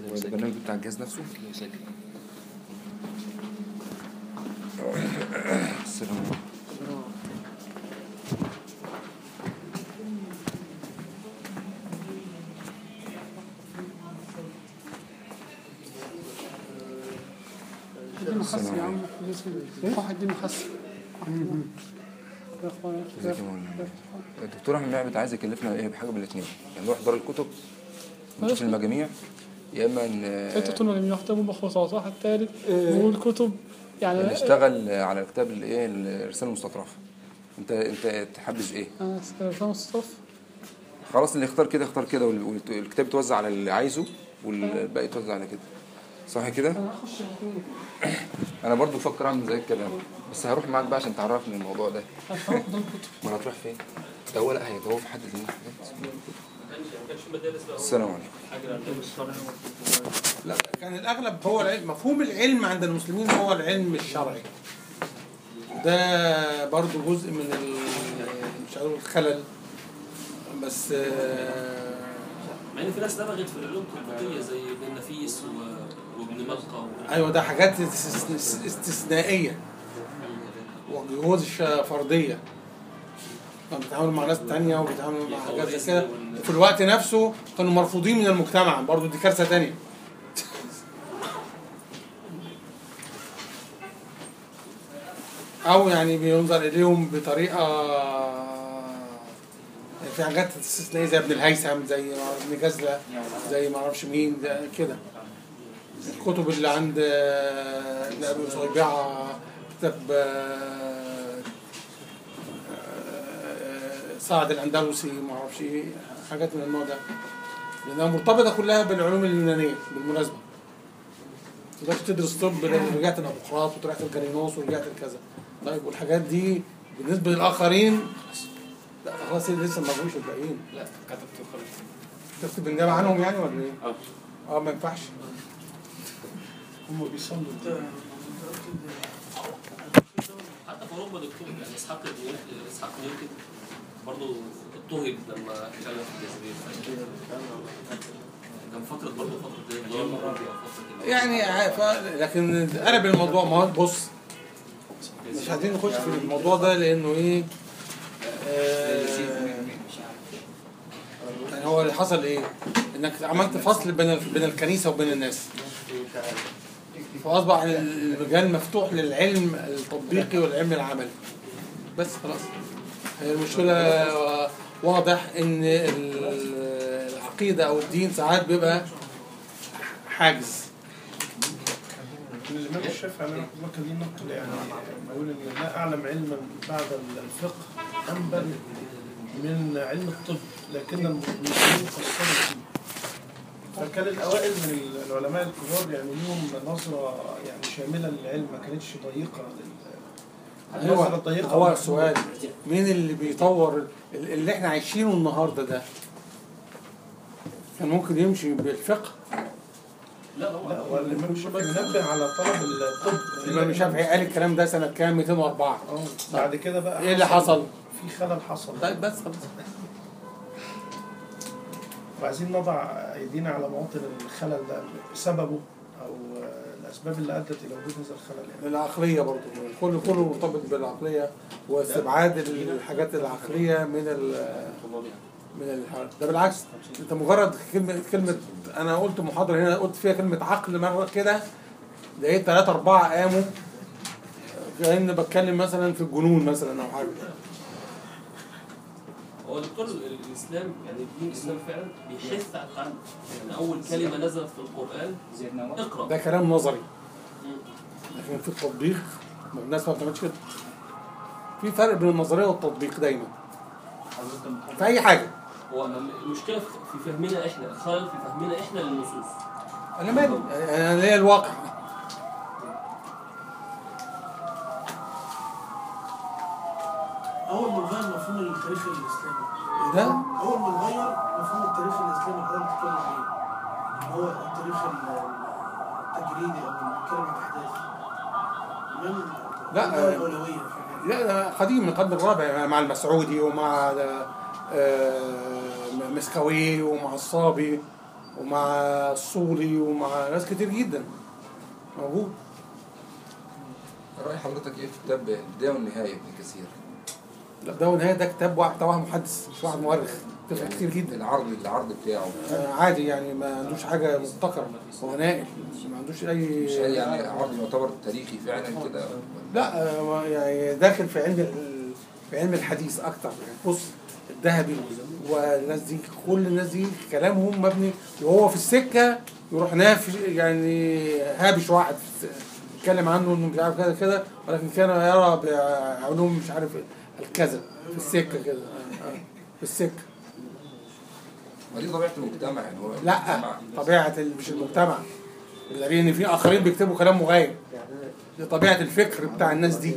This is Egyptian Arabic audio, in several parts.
هو ده البرنامج بتاع الجهاز نفسه السلام عليكم ادينا حس يا عم واحد ادينا حس يا اخوان ازيك يا مولانا الدكتور احمد نعمت عايز يكلفنا ايه بحاجه من الاثنين يعني نروح دار الكتب نشوف المجاميع يا اما انتوا ن- طول ما يحتموا بخصوصات واحد تالت والكتب يعني نشتغل على كتاب الايه الرساله المستطرفه انت انت تحبذ ايه انا فاهم الصف خلاص اللي يختار كده اختار كده وال- والكتاب يتوزع على اللي عايزه والباقي يتوزع على كده صح كده انا هخش انا برضو بفكر اعمل زي الكلام بس هروح معاك بقى عشان تعرفني الموضوع ده هروح قدام الكتب ما هتروح فين ده هو لا حاجه ده هو في حد زي السلام عليكم لا كان الاغلب هو العلم مفهوم العلم عند المسلمين هو العلم الشرعي ده برضو جزء من ال... مش هقول الخلل بس آه، مع ان في ناس دمجت في العلوم التطبيقيه زي ابن النفيس و- وابن ملقى و- ايوه ده حاجات استث- استثنائيه وجهود ش- فرديه كانوا بيتعاملوا مع ناس تانية وبيتعاملوا مع حاجات زي كده وفي الوقت نفسه كانوا مرفوضين من المجتمع برضو دي كارثه تانية او يعني بينظر اليهم بطريقه يعني في حاجات استثنائيه زي ابن الهيثم زي ابن جزله زي ما اعرفش مين ده كده الكتب اللي عند آه، ابن ابي صيبعه كتاب آه، آه، سعد الاندلسي ما اعرفش ايه حاجات من النوع ده لانها مرتبطه كلها بالعلوم اليونانيه بالمناسبه تقدرش تدرس طب لان رجعت لابوقراط وطلعت الجرينوس ورجعت لكذا طيب والحاجات دي بالنسبه للاخرين لا خلاص لسه ما جوش الباقيين لا كتبت خلاص تكتب بالنيابه عنهم يعني ولا ايه؟ اه اه ما ينفعش هم بيصلوا حتى في اوروبا دكتور يعني اسحاق نيوتن اسحاق نيوتن برضه اضطهد لما اتكلم في الجاذبيه كان فتره برضه فتره ايه غياب اوروبي او فتره كده. يعني ع- ف... لكن قلب الموضوع ما هو بص مش عايزين نخش في الموضوع ده لانه ايه آه يعني هو اللي حصل ايه انك عملت فصل بين ال- بين الكنيسه وبين الناس فاصبح المجال مفتوح للعلم التطبيقي والعلم العملي بس خلاص هي المشكله واضح ان ال- العقيده او الدين ساعات بيبقى حاجز الإمام الشافعي عليه رحمه الله كان ليه نقل يعني بيقول إن لا أعلم علما بعد الفقه أنبل من علم الطب لكن المسلمين قصروا فيه فكان الأوائل من العلماء الكبار يعني ليهم نظرة يعني شاملة للعلم ما كانتش ضيقة لل- النظرة هو الضيقة هو والمحدودة. السؤال مين اللي بيطور ال- اللي احنا عايشينه النهارده ده كان ممكن يمشي بالفقه لا هو لا هو الإمام الشافعي منبه على طلب الطب الامام الشافعي قال الكلام ده سنه كام 204 اه بعد كده بقى ايه اللي حصل؟ في خلل حصل طيب بس خلاص وعايزين نضع ايدينا على مواطن الخلل ده سببه او الاسباب اللي ادت الى وجود هذا الخلل يعني العقليه برضه كله كله مرتبط بالعقليه واستبعاد الحاجات العقليه من ال من الحاجات ده بالعكس انت مجرد كلمه كلمه انا قلت محاضره هنا قلت فيها كلمه عقل مره كده لقيت ثلاثة أربعة قاموا كأن بتكلم مثلا في الجنون مثلا أو حاجة هو دكتور ال- الاسلام يعني دين الاسلام فعلا بيحث على التعلم يعني اول كلمه نزلت في القران اقرا ده كلام نظري مم. لكن في التطبيق ما الناس ما بتعملش كده في فرق بين النظريه والتطبيق دايما في اي حاجه هو المشكله في في فهمنا احنا الخلل في فهمنا احنا للنصوص انا مالي انا ليا الواقع اول ما نغير مفهوم التاريخ الاسلامي ده اول ما نغير مفهوم التاريخ الاسلامي اللي حضرتك بتتكلم عليه اللي هو التاريخ ال- التجريدي او بنتكلم عن الاحداث تمام لا، ده آه، الاولويه في الحاجة. لا ده قديم من القرن الرابع مع المسعودي ومع آه، مسكوي ومع الصابي ومع الصولي ومع ناس كتير جدا موجود رأي حضرتك ايه في كتاب البداية والنهاية ابن كثير؟ لا ده والنهايه ده كتاب واحد بتاع واحد محدث مش واحد مؤرخ تفرق كتير جدا العرض العرض بتاعه آه، عادي يعني ما عندوش حاجه مبتكره هو ناقل ما عندوش اي مش هل يعني عرض يعتبر تاريخي فعلا كده لا آه، يعني داخل في علم ال- في علم الحديث اكتر يعني بص الذهبي والناس دي كل الناس دي كلامهم مبني وهو في السكه يروح نافش يعني هابش واحد في الس- يتكلم عنه انه مش عارف كذا كده ولكن كان يرى بعلوم مش عارف الكذا في السكه كده آه، آه، في السكه ودي طبيعة المجتمع يعني هو لا المجتمع طبيعه ال- مش المجتمع لان في اخرين بيكتبوا كلام مغاير دي طبيعه الفكر بتاع الناس دي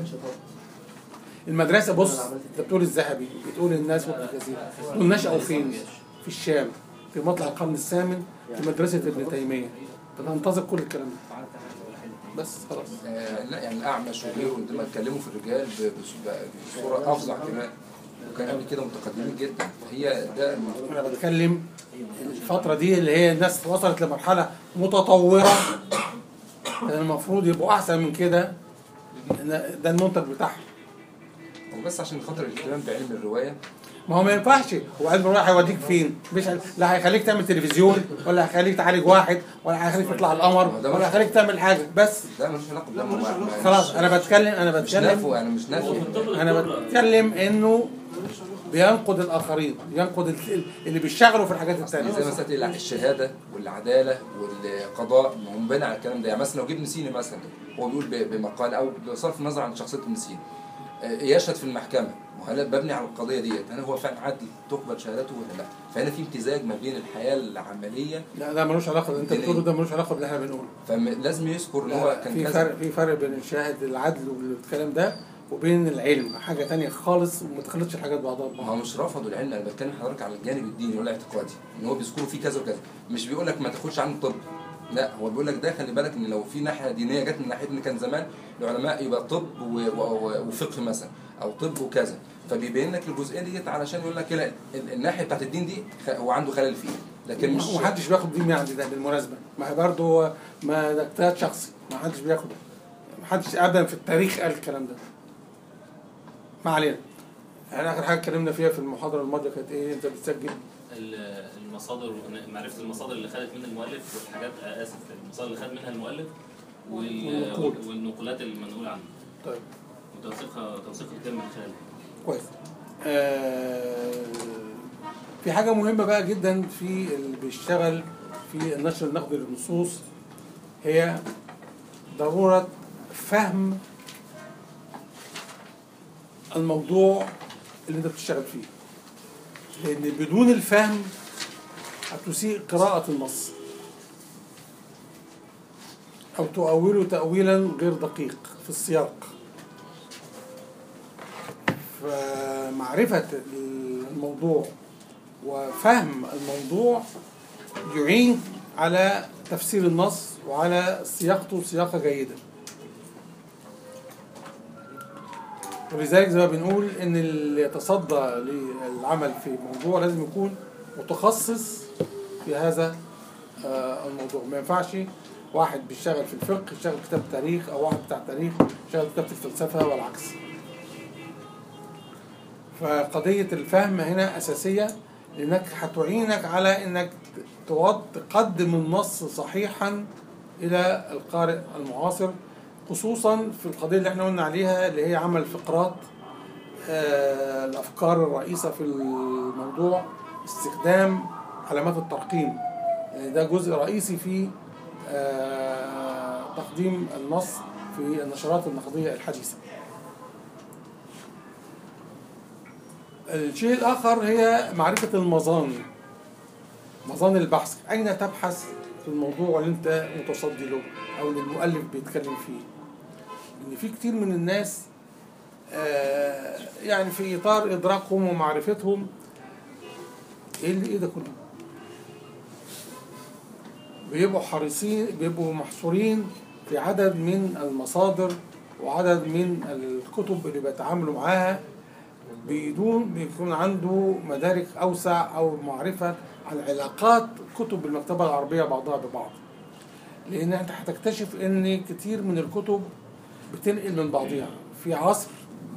المدرسه بص انت بتقول الذهبي بتقول الناس وابن كثير دول نشأوا فين؟ في الشام في مطلع القرن الثامن في مدرسه ابن تيميه تنتظر كل الكلام ده بس خلاص آه لا يعني الأعمش وغيره لما اتكلموا في الرجال ب- بص- بصورة أفظع كمان وكان قبل كده متقدمين جدا هي ده انا بتكلم الفتره دي اللي هي الناس وصلت لمرحله متطوره كان المفروض يبقوا احسن من كده إن ده المنتج بتاعهم وبس عشان خاطر الاهتمام بعلم الرواية ما هو ما ينفعش هو علم الرواية هيوديك فين؟ مش هي- لا هيخليك تعمل تلفزيون ولا هيخليك تعالج واحد ولا هيخليك تطلع القمر ولا هيخليك تعمل حاجه بس ده ملوش علاقة بده ما- ما- خلاص انا بتكلم انا مش نافو بتكلم أنا مش نافو انا بتكلم انه بينقد الاخرين ينقد ال- اللي بيشتغلوا في الحاجات الثانيه زي مثلا إيه الشهاده والعداله والقضاء ما هم بنى على الكلام ده يعني مثلا لو جبنا سيني مثلا هو بيقول ب- بمقال او بصرف النظر عن شخصيه ابن سينا آه، يشهد في المحكمه وهل ببني على القضيه ديت هل هو فعلا عدل تقبل شهادته ولا لا فهنا في امتزاج ما بين الحياه العمليه لا ده ملوش علاقه اللي انت بتقوله ده ملوش علاقه باللي احنا بنقوله فلازم يذكر ان هو كان في كذا فرق في فرق بين الشاهد العدل والكلام ده وبين العلم حاجه تانية خالص وما تخلطش الحاجات بعضها ما هو ببعض مش رفضوا العلم انا بتكلم حضرتك على الجانب الديني والاعتقادي ان هو بيذكروا فيه كذا وكذا مش بيقول لك ما تاخدش عنه طب لا هو بيقول لك ده خلي بالك ان لو في ناحيه دينيه جت من ناحيه ان كان زمان العلماء يبقى طب و- و- وفقه مثلا او طب وكذا فبيبين لك الجزئيه ديت علشان يقول لك لا ال- الناحيه بتاعت الدين دي خ- هو عنده خلل فيه لكن مش ومحدش بياخد دي من عندي ده بالمناسبه ما هي برضه ما ده اجتهاد شخصي ما حدش بياخده ما حدش ابدا في التاريخ قال الكلام ده ما علينا يعني اخر حاجه اتكلمنا فيها في المحاضره الماضيه كانت ايه انت بتسجل ال- المصادر معرفة المصادر اللي خدت من المؤلف والحاجات آه، آسف المصادر اللي خد منها المؤلف وال- والنقول. والنقولات المنقول عنها طيب وتوثيقها توثيق الكلام من خلالها كويس آه في حاجة مهمة بقى جدا في اللي بيشتغل في النشر النقدي للنصوص هي ضرورة فهم الموضوع اللي انت بتشتغل فيه لان بدون الفهم هتسيء قراءة النص او تؤوله تأويلا غير دقيق في السياق فمعرفة الموضوع وفهم الموضوع يعين على تفسير النص وعلى صياغته صياغة جيدة ولذلك زي ما بنقول ان اللي يتصدى للعمل في موضوع لازم يكون متخصص في هذا آه، الموضوع ما ينفعش واحد بيشتغل في الفقه يشتغل كتاب تاريخ او واحد بتاع تاريخ يشتغل كتاب في الفلسفة والعكس فقضية الفهم هنا أساسية لأنك هتعينك على أنك توض- تقدم النص صحيحا إلى القارئ المعاصر خصوصا في القضية اللي احنا قلنا عليها اللي هي عمل فقرات آه، الأفكار الرئيسة في الموضوع استخدام علامات الترقيم يعني ده جزء رئيسي في آه، تقديم النص في النشرات النقدية الحديثة الشيء الآخر هي معرفة المظان مظان البحث أين تبحث في الموضوع اللي أنت متصدي له أو اللي المؤلف بيتكلم فيه إن في كتير من الناس آه، يعني في إطار إدراكهم ومعرفتهم إيه اللي إيه ده كله بيبقوا حريصين بيبقوا محصورين في عدد من المصادر وعدد من الكتب اللي بيتعاملوا معاها بدون بيكون عنده مدارك أوسع أو معرفة على علاقات كتب المكتبة العربية بعضها ببعض لأن أنت هتكتشف إن كتير من الكتب بتنقل من بعضها في عصر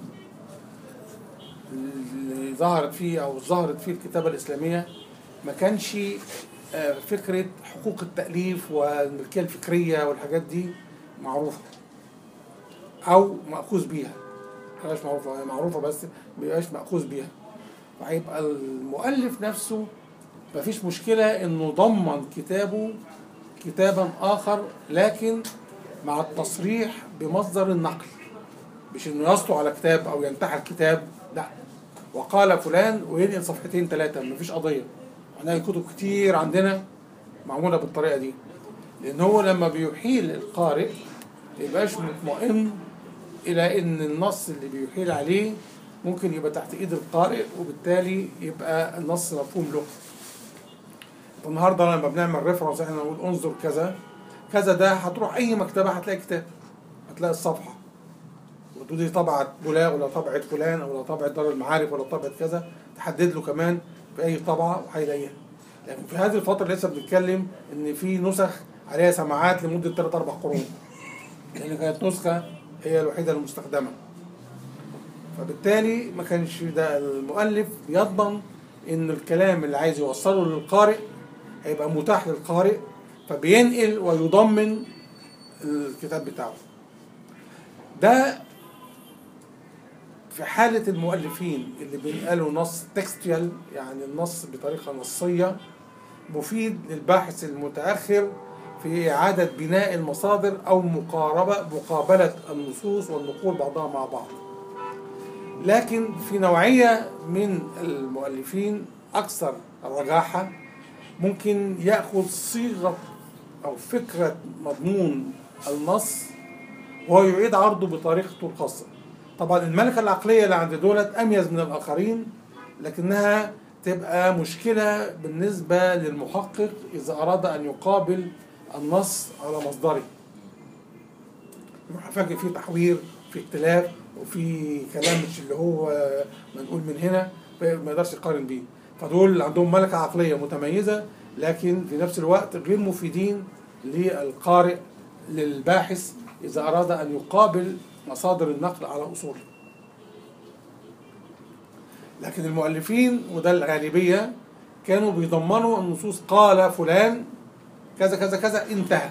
اللي ظهرت فيه أو ظهرت فيه الكتابة الإسلامية ما كانش آه، فكرة حقوق التأليف والملكية الفكرية والحاجات دي معروفة أو مأخوذ بيها ما هيبقاش معروفة هي معروفة بس ما بيبقاش مأخوذ بيها فهيبقى المؤلف نفسه مفيش مشكلة إنه ضمن كتابه كتابا آخر لكن مع التصريح بمصدر النقل مش إنه يسطو على كتاب أو ينتحل كتاب لا وقال فلان وينقل صفحتين ثلاثة مفيش قضية هنلاقي كتب كتير عندنا معمولة بالطريقة دي لأن هو لما بيحيل القارئ ميبقاش مطمئن إلى إن النص اللي بيحيل عليه ممكن يبقى تحت إيد القارئ وبالتالي يبقى النص مفهوم له النهارده لما بنعمل ريفرنس احنا نقول انظر كذا كذا ده هتروح اي مكتبه هتلاقي كتاب هتلاقي الصفحه وتقول دي طبعه بولاق ولا طبعه فلان ولا طبعه دار المعارف ولا طبعه كذا تحدد له كمان في اي طبعه وهيلاقيها لكن في هذه الفتره لسه بنتكلم ان في نسخ عليها سماعات لمده 3 4 قرون لان كانت نسخه هي الوحيده المستخدمه فبالتالي ما كانش ده المؤلف بيضمن ان الكلام اللي عايز يوصله للقارئ هيبقى متاح للقارئ فبينقل ويضمن الكتاب بتاعه ده في حالة المؤلفين اللي بينقلوا نص تكستيال يعني النص بطريقة نصية مفيد للباحث المتأخر في إعادة بناء المصادر أو مقاربة مقابلة النصوص والنقول بعضها مع بعض لكن في نوعية من المؤلفين أكثر رجاحة ممكن يأخذ صيغة أو فكرة مضمون النص وهو يعيد عرضه بطريقته الخاصة طبعا الملكة العقلية اللي عند دولت أميز من الآخرين لكنها تبقى مشكلة بالنسبة للمحقق إذا أراد أن يقابل النص على مصدره هفاجئ فيه تحوير في اختلاف وفي كلام مش اللي هو منقول من هنا ما يقدرش يقارن بيه فدول عندهم ملكة عقلية متميزة لكن في نفس الوقت غير مفيدين للقارئ للباحث إذا أراد أن يقابل مصادر النقل على أصوله لكن المؤلفين وده الغالبية كانوا بيضمنوا النصوص قال فلان كذا كذا كذا انتهى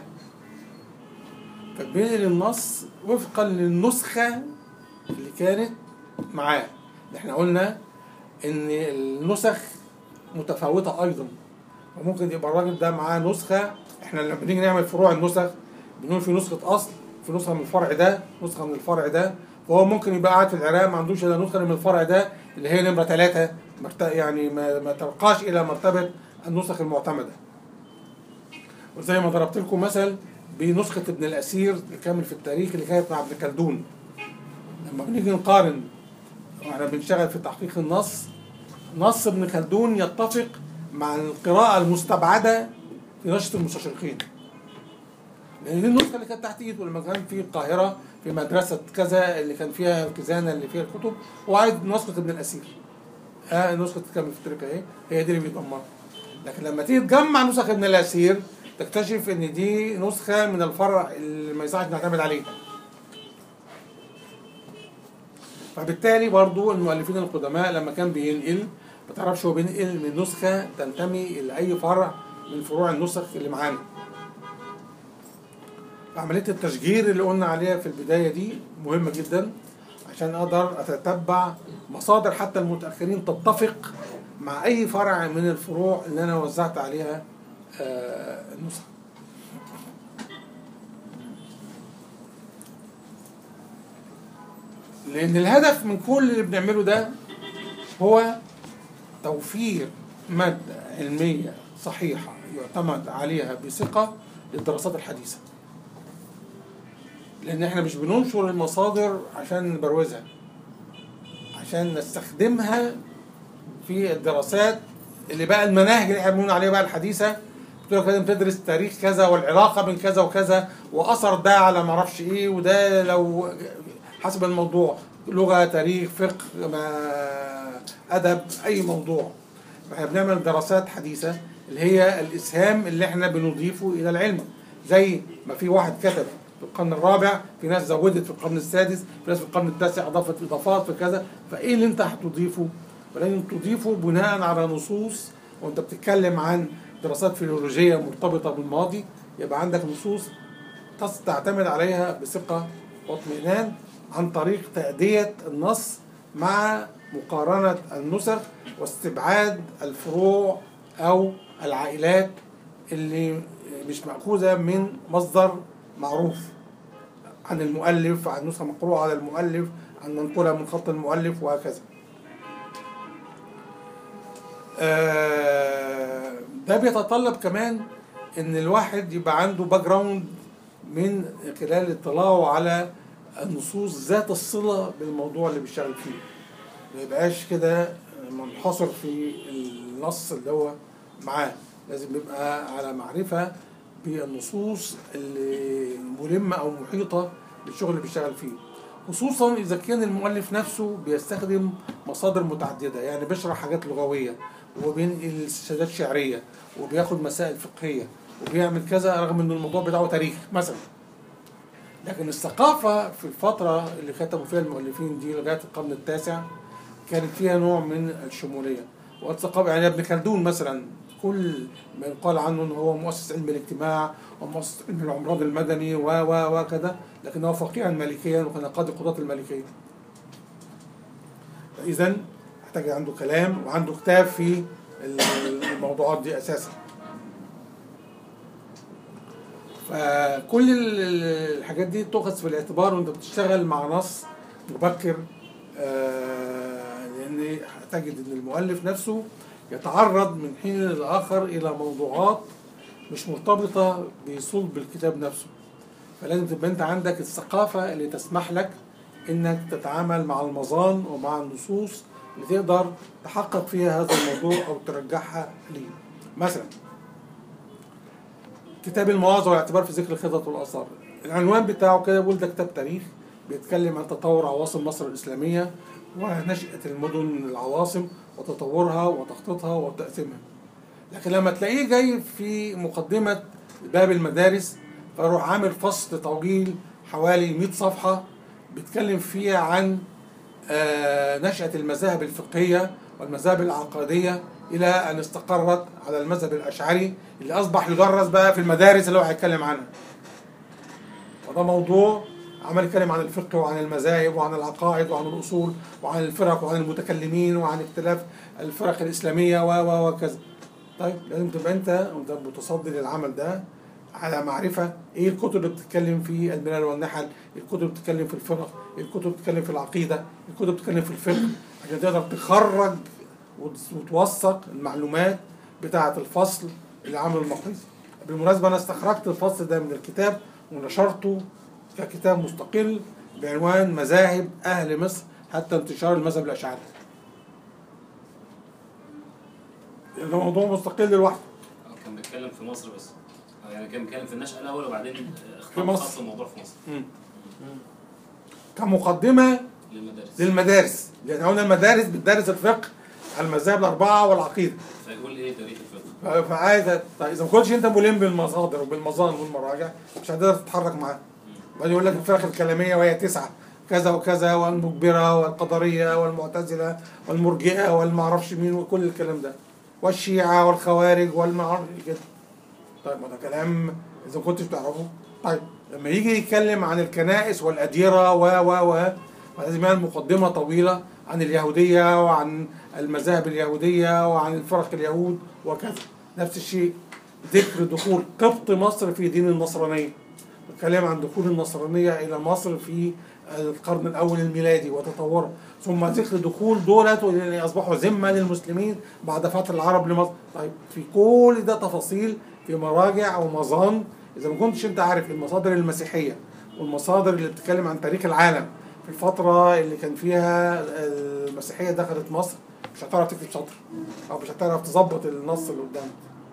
فبينقل النص وفقا للنسخة اللي كانت معاه احنا قلنا ان النسخ متفاوتة ايضا وممكن يبقى الراجل ده معاه نسخة احنا لما بنيجي نعمل فروع النسخ بنقول في نسخة اصل في نسخة من الفرع ده نسخة من الفرع ده وهو ممكن يبقى قاعد في العراق ما عندوش الا نسخة من الفرع ده اللي هي نمرة ثلاثة يعني ما, ما ترقاش الى مرتبة النسخ المعتمدة وزي ما ضربت لكم مثل بنسخة ابن الأسير الكامل في التاريخ اللي كانت مع ابن خلدون لما بنيجي نقارن واحنا بنشتغل في تحقيق النص نص ابن خلدون يتفق مع القراءة المستبعدة في نشرة المستشرقين لأن دي النسخة اللي كانت تحت إيده لما كان في القاهرة في مدرسة كذا اللي كان فيها الخزانة اللي فيها الكتب وعايز نسخة ابن الأسير آه نسخة كامل في التاريخ اهي هي دي اللي بيضمنها لكن لما تيجي تجمع نسخ ابن الأسير تكتشف ان دي نسخة من الفرع اللي ما يصحش نعتمد عليه فبالتالي برضو المؤلفين القدماء لما كان بينقل ما تعرفش هو بينقل من نسخة تنتمي لأي فرع من فروع النسخ اللي معانا عملية التشجير اللي قلنا عليها في البداية دي مهمة جدا عشان أقدر أتتبع مصادر حتى المتأخرين تتفق مع أي فرع من الفروع اللي أنا وزعت عليها آه النسخ لأن الهدف من كل اللي بنعمله ده هو توفير مادة علمية صحيحة يعتمد عليها بثقة للدراسات الحديثة لأن احنا مش بننشر المصادر عشان نبروزها عشان نستخدمها في الدراسات اللي بقى المناهج اللي احنا بنقول عليها بقى الحديثة بتقول لك لازم تدرس تاريخ كذا والعلاقة بين كذا وكذا وأثر ده على معرفش إيه وده لو حسب الموضوع لغة تاريخ فقه ما أدب أي موضوع احنا بنعمل دراسات حديثة اللي هي الاسهام اللي احنا بنضيفه الى العلم زي ما في واحد كتب في القرن الرابع في ناس زودت في القرن السادس في ناس في القرن التاسع اضافت اضافات في كذا فايه اللي انت هتضيفه ولكن تضيفه بناء على نصوص وانت بتتكلم عن دراسات فيلولوجيه مرتبطه بالماضي يبقى عندك نصوص تص- تعتمد عليها بثقه واطمئنان عن طريق تأدية النص مع مقارنة النسخ واستبعاد الفروع أو العائلات اللي مش مأخوذة من مصدر معروف عن المؤلف عن نسخة مقروءة على المؤلف عن منقولة من خط المؤلف وهكذا آه، ده بيتطلب كمان ان الواحد يبقى عنده باك جراوند من خلال اطلاعه على النصوص ذات الصلة بالموضوع اللي بيشتغل فيه ما يبقاش كده منحصر في النص اللي هو معاه لازم يبقى على معرفة بالنصوص اللي ملمة أو محيطة بالشغل اللي بيشتغل فيه خصوصا إذا كان المؤلف نفسه بيستخدم مصادر متعددة يعني بيشرح حاجات لغوية وبينقل استشهادات شعرية وبياخد مسائل فقهية وبيعمل كذا رغم إن الموضوع بتاعه تاريخ مثلا لكن الثقافة في الفترة اللي كتبوا فيها المؤلفين دي لغاية القرن التاسع كانت فيها نوع من الشمولية والثقافة يعني ابن خلدون مثلا كل ما يقال عنه انه هو مؤسس علم الاجتماع ومؤسس علم العمران المدني و و وكذا لكن هو فقيها مالكيا وكان قاضي قضاة المالكية إذا محتاج عنده كلام وعنده كتاب في الموضوعات دي أساسا فكل ال- الحاجات دي تؤخذ في الاعتبار وانت بتشتغل مع نص مبكر آه، لان هتجد ان المؤلف نفسه يتعرض من حين لآخر إلى موضوعات مش مرتبطة بصلب الكتاب نفسه فلازم تبقى أنت عندك الثقافة اللي تسمح لك إنك تتعامل مع المظان ومع النصوص اللي تقدر تحقق فيها هذا الموضوع أو ترجعها ليه مثلا كتاب المواعظ والاعتبار في ذكر الخطط والآثار العنوان بتاعه كده بيقول ده كتاب تاريخ بيتكلم عن تطور عواصم مصر الإسلامية ونشأة المدن العواصم وتطورها وتخطيطها وتقسيمها لكن لما تلاقيه جاي في مقدمة باب المدارس فاروح عامل فصل طويل حوالي 100 صفحة بيتكلم فيه عن آه، نشأة المذاهب الفقهية والمذاهب العقادية إلى أن استقرت على المذهب الأشعري اللي أصبح يدرس بقى في المدارس اللي هو هيتكلم عنها وده موضوع عمال يتكلم عن الفقه وعن المذاهب وعن العقائد وعن الأصول وعن الفرق وعن المتكلمين وعن اختلاف الفرق الإسلامية و و وكذا طيب لازم تبقى أنت وأنت متصدي للعمل ده على معرفة إيه الكتب اللي بتتكلم في الملل والنحل، إيه الكتب اللي بتتكلم في الفرق، إيه الكتب اللي بتتكلم في العقيدة، إيه الكتب اللي بتتكلم في الفقه عشان تقدر تخرج وت- وتوثق المعلومات بتاعة الفصل اللي عامله المقريزي. بالمناسبة أنا استخرجت الفصل ده من الكتاب ونشرته ككتاب مستقل بعنوان مذاهب أهل مصر حتى انتشار المذهب الأشعري. ده موضوع مستقل لوحده. آه، كان بيتكلم في مصر بس آه، يعني كان بيتكلم في النشأة الأول وبعدين آه، في اختار مصر. خط الموضوع في مصر كمقدمة للمدارس للمدارس لأن قلنا المدارس بتدرس الفقه على المذاهب الأربعة والعقيدة فيقول إيه تاريخ الفقه فعايز طيب إذا ما كنتش أنت ملم بالمصادر وبالمظان والمراجع مش هتقدر تتحرك معاه بعدين يقول لك الفرق الكلامية وهي تسعة كذا وكذا والمجبرة والقدرية والمعتزلة والمرجئة والمعرفش مين وكل الكلام ده والشيعة والخوارج والمعرفش كده طيب ما ده كلام إذا ما كنتش تعرفه طيب لما يجي يتكلم عن الكنائس والأديرة و و و فلازم يعمل مقدمة طويلة عن اليهودية وعن المذاهب اليهودية وعن الفرق اليهود وكذا نفس الشيء ذكر دخول قبط مصر في دين النصرانية الكلام عن دخول النصرانية إلى مصر في القرن الأول الميلادي وتطورها ثم ذكر دخول دولت اللي أصبحوا ذمة للمسلمين بعد فتح العرب لمصر طيب في كل ده تفاصيل في مراجع أو مظان إذا ما كنتش أنت عارف المصادر المسيحية والمصادر اللي بتتكلم عن تاريخ العالم في الفترة اللي كان فيها المسيحية دخلت مصر مش هتعرف تكتب سطر أو مش هتعرف تظبط النص اللي قدامك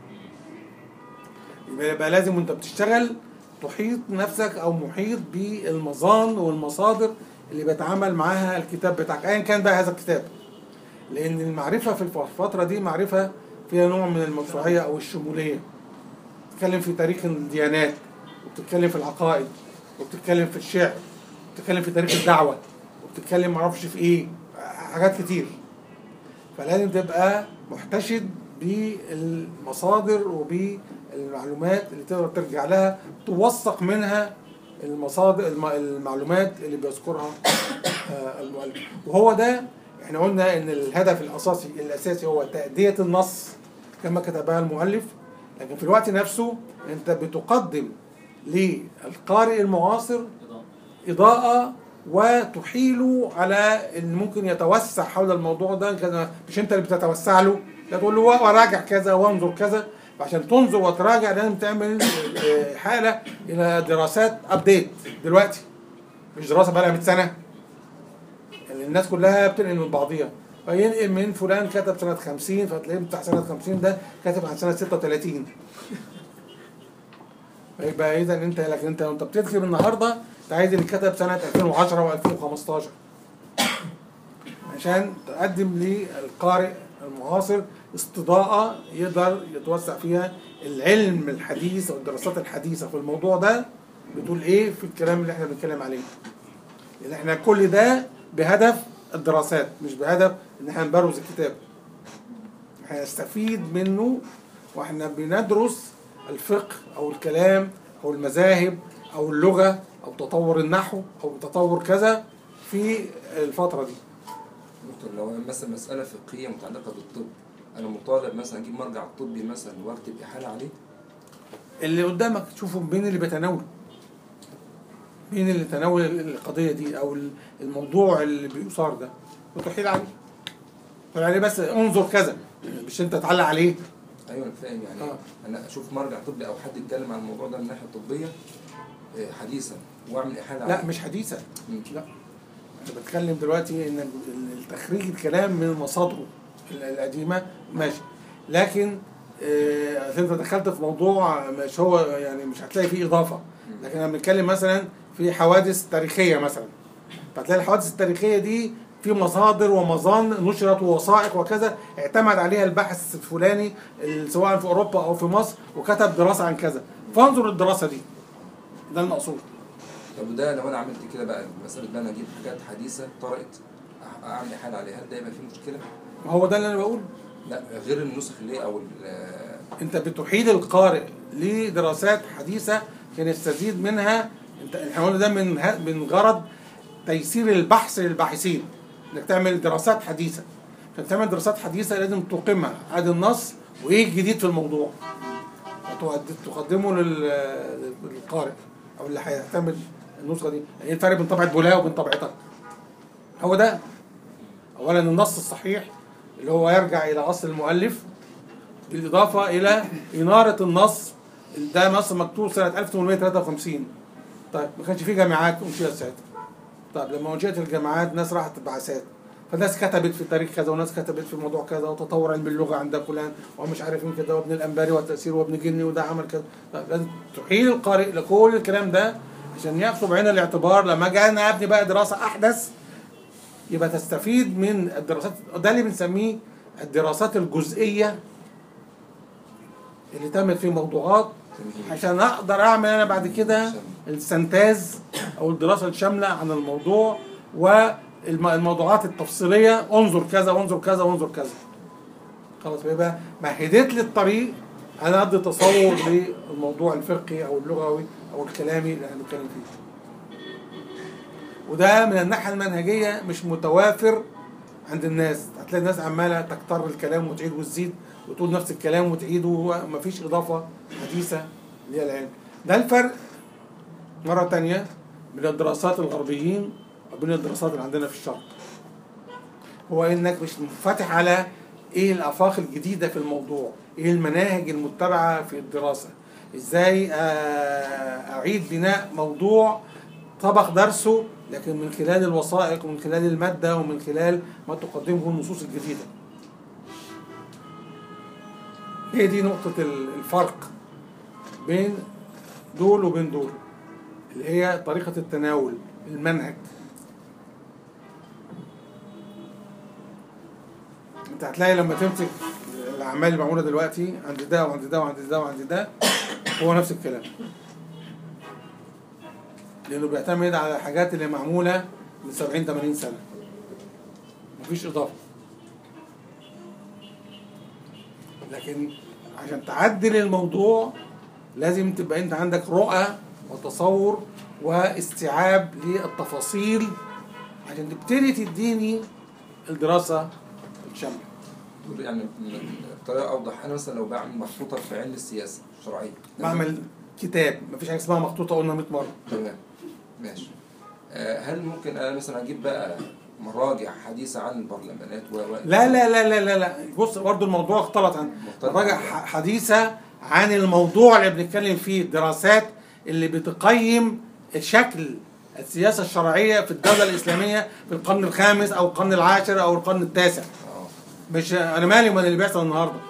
يبقى يبقى لازم وانت بتشتغل تحيط نفسك او محيط بالمظان والمصادر اللي بيتعامل معاها الكتاب بتاعك ايا كان بقى هذا الكتاب لان المعرفه في الفتره دي معرفه فيها نوع من الموسوعيه او الشموليه بتتكلم في تاريخ الديانات وبتتكلم في العقائد وبتتكلم في الشعر وبتتكلم في تاريخ الدعوه وبتتكلم معرفش في ايه حاجات كتير فلازم تبقى محتشد بالمصادر وبالمعلومات اللي تقدر ترجع لها توثق منها المصادر الم- المعلومات اللي بيذكرها آه، المؤلف وهو ده احنا قلنا ان الهدف الاساسي الاساسي هو تأدية النص كما كتبها المؤلف لكن في الوقت نفسه انت بتقدم للقارئ المعاصر إضاءة وتحيله على ان ممكن يتوسع حول الموضوع ده كده مش انت اللي بتتوسع له لا تقول له وراجع كذا وانظر كذا عشان تنظر وتراجع لازم تعمل آه، حاله الى دراسات ابديت دلوقتي مش دراسه بقى لها 100 سنه يعني الناس كلها بتنقل من بعضيها فينقل من فلان كتب سنه 50 فتلاقيه بتاع سنه 50 ده كاتب عن سنه 36 فيبقى اذا انت لكن انت وانت بتكتب النهارده انت عايز اللي كتب سنه 2010 و2015 عشان تقدم للقارئ المعاصر استضاءة يقدر يتوسع فيها العلم الحديث او الدراسات الحديثة في الموضوع ده بتقول ايه في الكلام اللي احنا بنتكلم عليه لان احنا كل ده بهدف الدراسات مش بهدف ان احنا نبروز الكتاب احنا نستفيد منه واحنا بندرس الفقه او الكلام او المذاهب او اللغة او تطور النحو او تطور كذا في الفترة دي دكتور لو مثلا مسألة فقهية متعلقة بالطب أنا مطالب مثلا أجيب مرجع طبي مثلا وأكتب إحالة عليه اللي قدامك تشوفه مين اللي بيتناول مين اللي تناول القضية دي أو الموضوع اللي بيثار ده وتحيل عليه تحيل عليه بس انظر كذا مش أنت تعلق عليه أيوه أنا فاهم يعني آه. أنا أشوف مرجع طبي أو حد يتكلم عن الموضوع ده من الناحية الطبية آه، حديثا وأعمل إحالة لا عليه مش حديثة مم. لا أنا بتكلم دلوقتي إن التخريج الكلام من مصادره القديمة ماشي لكن آه، أصل أنت دخلت في موضوع مش هو يعني مش هتلاقي فيه إضافة لكن انا بنتكلم مثلا في حوادث تاريخيه مثلا فتلاقي الحوادث التاريخيه دي في مصادر ومظان نشرت ووثائق وكذا اعتمد عليها الباحث الفلاني ال- سواء في اوروبا او في مصر وكتب دراسه عن كذا فانظر الدراسه دي ده المقصود طب وده لو أنا عملت كده بقى مسألة بقى أنا أجيب حاجات حديثة طرقت أح- أعمل إحالة عليها هل ده يبقى فيه مشكلة؟ ما هو ده اللي انا بقوله لا غير النسخ اللي هي أو ال- انت بتحيل القارئ لدراسات حديثه كان يستزيد منها انت احنا قلنا ده من ه- من غرض تيسير البحث للباحثين انك تعمل دراسات حديثه عشان تعمل دراسات حديثه لازم تقيمها ادي النص وايه الجديد في الموضوع وتقد- تقدمه لل- للقارئ او اللي هيعتمد النسخه دي ايه الفرق بين طبعه بولاء وبين طبعتك هو ده اولا النص الصحيح اللي هو يرجع الى اصل المؤلف بالإضافة إلى إنارة النص ده نص مكتوب سنة 1853 طيب ما كانش في جامعات أنشئت ساعتها طيب لما أنشئت الجامعات ناس راحت بعثات فناس كتبت في التاريخ كذا وناس كتبت في موضوع كذا وتطور علم اللغة عند فلان ومش عارف مين كذا وابن الأنباري والتأثير وابن جني وده عمل كذا طيب لازم تحيل القارئ لكل الكلام ده عشان يأخذ بعين الاعتبار لما أجي أنا أبني بقى دراسة أحدث يبقى تستفيد من الدراسات ده اللي بنسميه الدراسات الجزئية اللي تمت في موضوعات عشان اقدر اعمل انا بعد كده السنتاز او الدراسه الشامله عن الموضوع والموضوعات التفصيليه انظر كذا وانظر كذا وانظر كذا خلاص يبقى مهدت لي الطريق انا ادي تصور للموضوع الفقهي او اللغوي او الكلامي اللي احنا بنتكلم فيه وده من الناحيه المنهجيه مش متوافر عند الناس هتلاقي الناس عماله تكتر الكلام وتعيد وتزيد وتقول نفس الكلام وتعيده ومفيش اضافه حديثه للعلم ده الفرق مره تانية بين الدراسات الغربيين وبين الدراسات اللي عندنا في الشرق هو انك مش منفتح على ايه الافاق الجديده في الموضوع ايه المناهج المتبعه في الدراسه ازاي آه، اعيد بناء موضوع طبق درسه لكن من خلال الوثائق ومن خلال الماده ومن خلال ما تقدمه النصوص الجديده هي دي نقطة ال- الفرق بين دول وبين دول اللي هي طريقة التناول المنهج انت هتلاقي لما تمسك الاعمال اللي معموله دلوقتي عند ده وعند ده وعند ده وعند ده هو نفس الكلام لانه بيعتمد على الحاجات اللي معموله من 70 80 سنه مفيش اضافه لكن عشان تعدل الموضوع لازم تبقى انت عندك رؤى وتصور واستيعاب للتفاصيل عشان تبتدي تديني الدراسه الشامله تقول يعني بطريقه اوضح انا مثلا لو بعمل مخطوطه في علم السياسه الشرعيه تمام؟ بعمل كتاب مفيش حاجه اسمها مخطوطه قلنا 100 مره تمام ماشي آه، هل ممكن انا مثلا اجيب بقى مراجع حديثه عن البرلمانات و و- لا لا لا لا لا لا بص برضو الموضوع اختلط عن مختلط. مراجع ح- حديثة عن الموضوع اللي بنتكلم فيه الدراسات اللي بتقيم شكل السياسة الشرعية في الدولة الإسلامية في القرن الخامس أو القرن العاشر أو القرن التاسع اه مش أنا مالي من اللي بيحصل النهاردة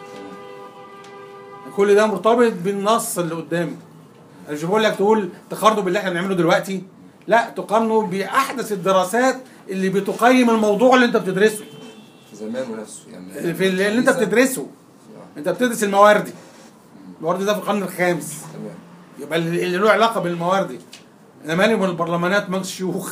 كل ده مرتبط بالنص اللي قدامي انا مش بقول لك تقول تقارنه باللي احنا بنعمله دلوقتي لا تقارنه باحدث الدراسات اللي بتقيم الموضوع اللي انت بتدرسه في زمانه نفسه يعني في اللي انت حديثاً. بتدرسه آه، انت بتدرس المواردي المواردي ده في القرن الخامس تمام يبقى اللي اللي له علاقه بالمواردي انا مالي من البرلمانات مجلس شيوخ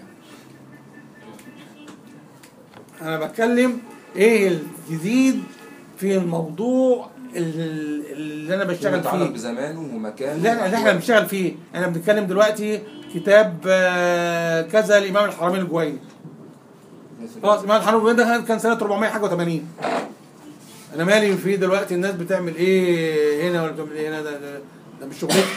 انا بتكلم ايه الجديد في الموضوع اللي اللي انا بشتغل متعلق فيه بزمانه ومكانه اللي احنا اللي احنا بنشتغل فيه احنا بنتكلم دلوقتي كتاب آه، كذا الامام الحرمين الجويني خلاص الامام الحرمين الجويني ده كان سنه 400 حاجه و80 انا مالي في دلوقتي الناس بتعمل ايه هنا ولا بتعمل ايه هنا ده, ده, ده مش شغلتي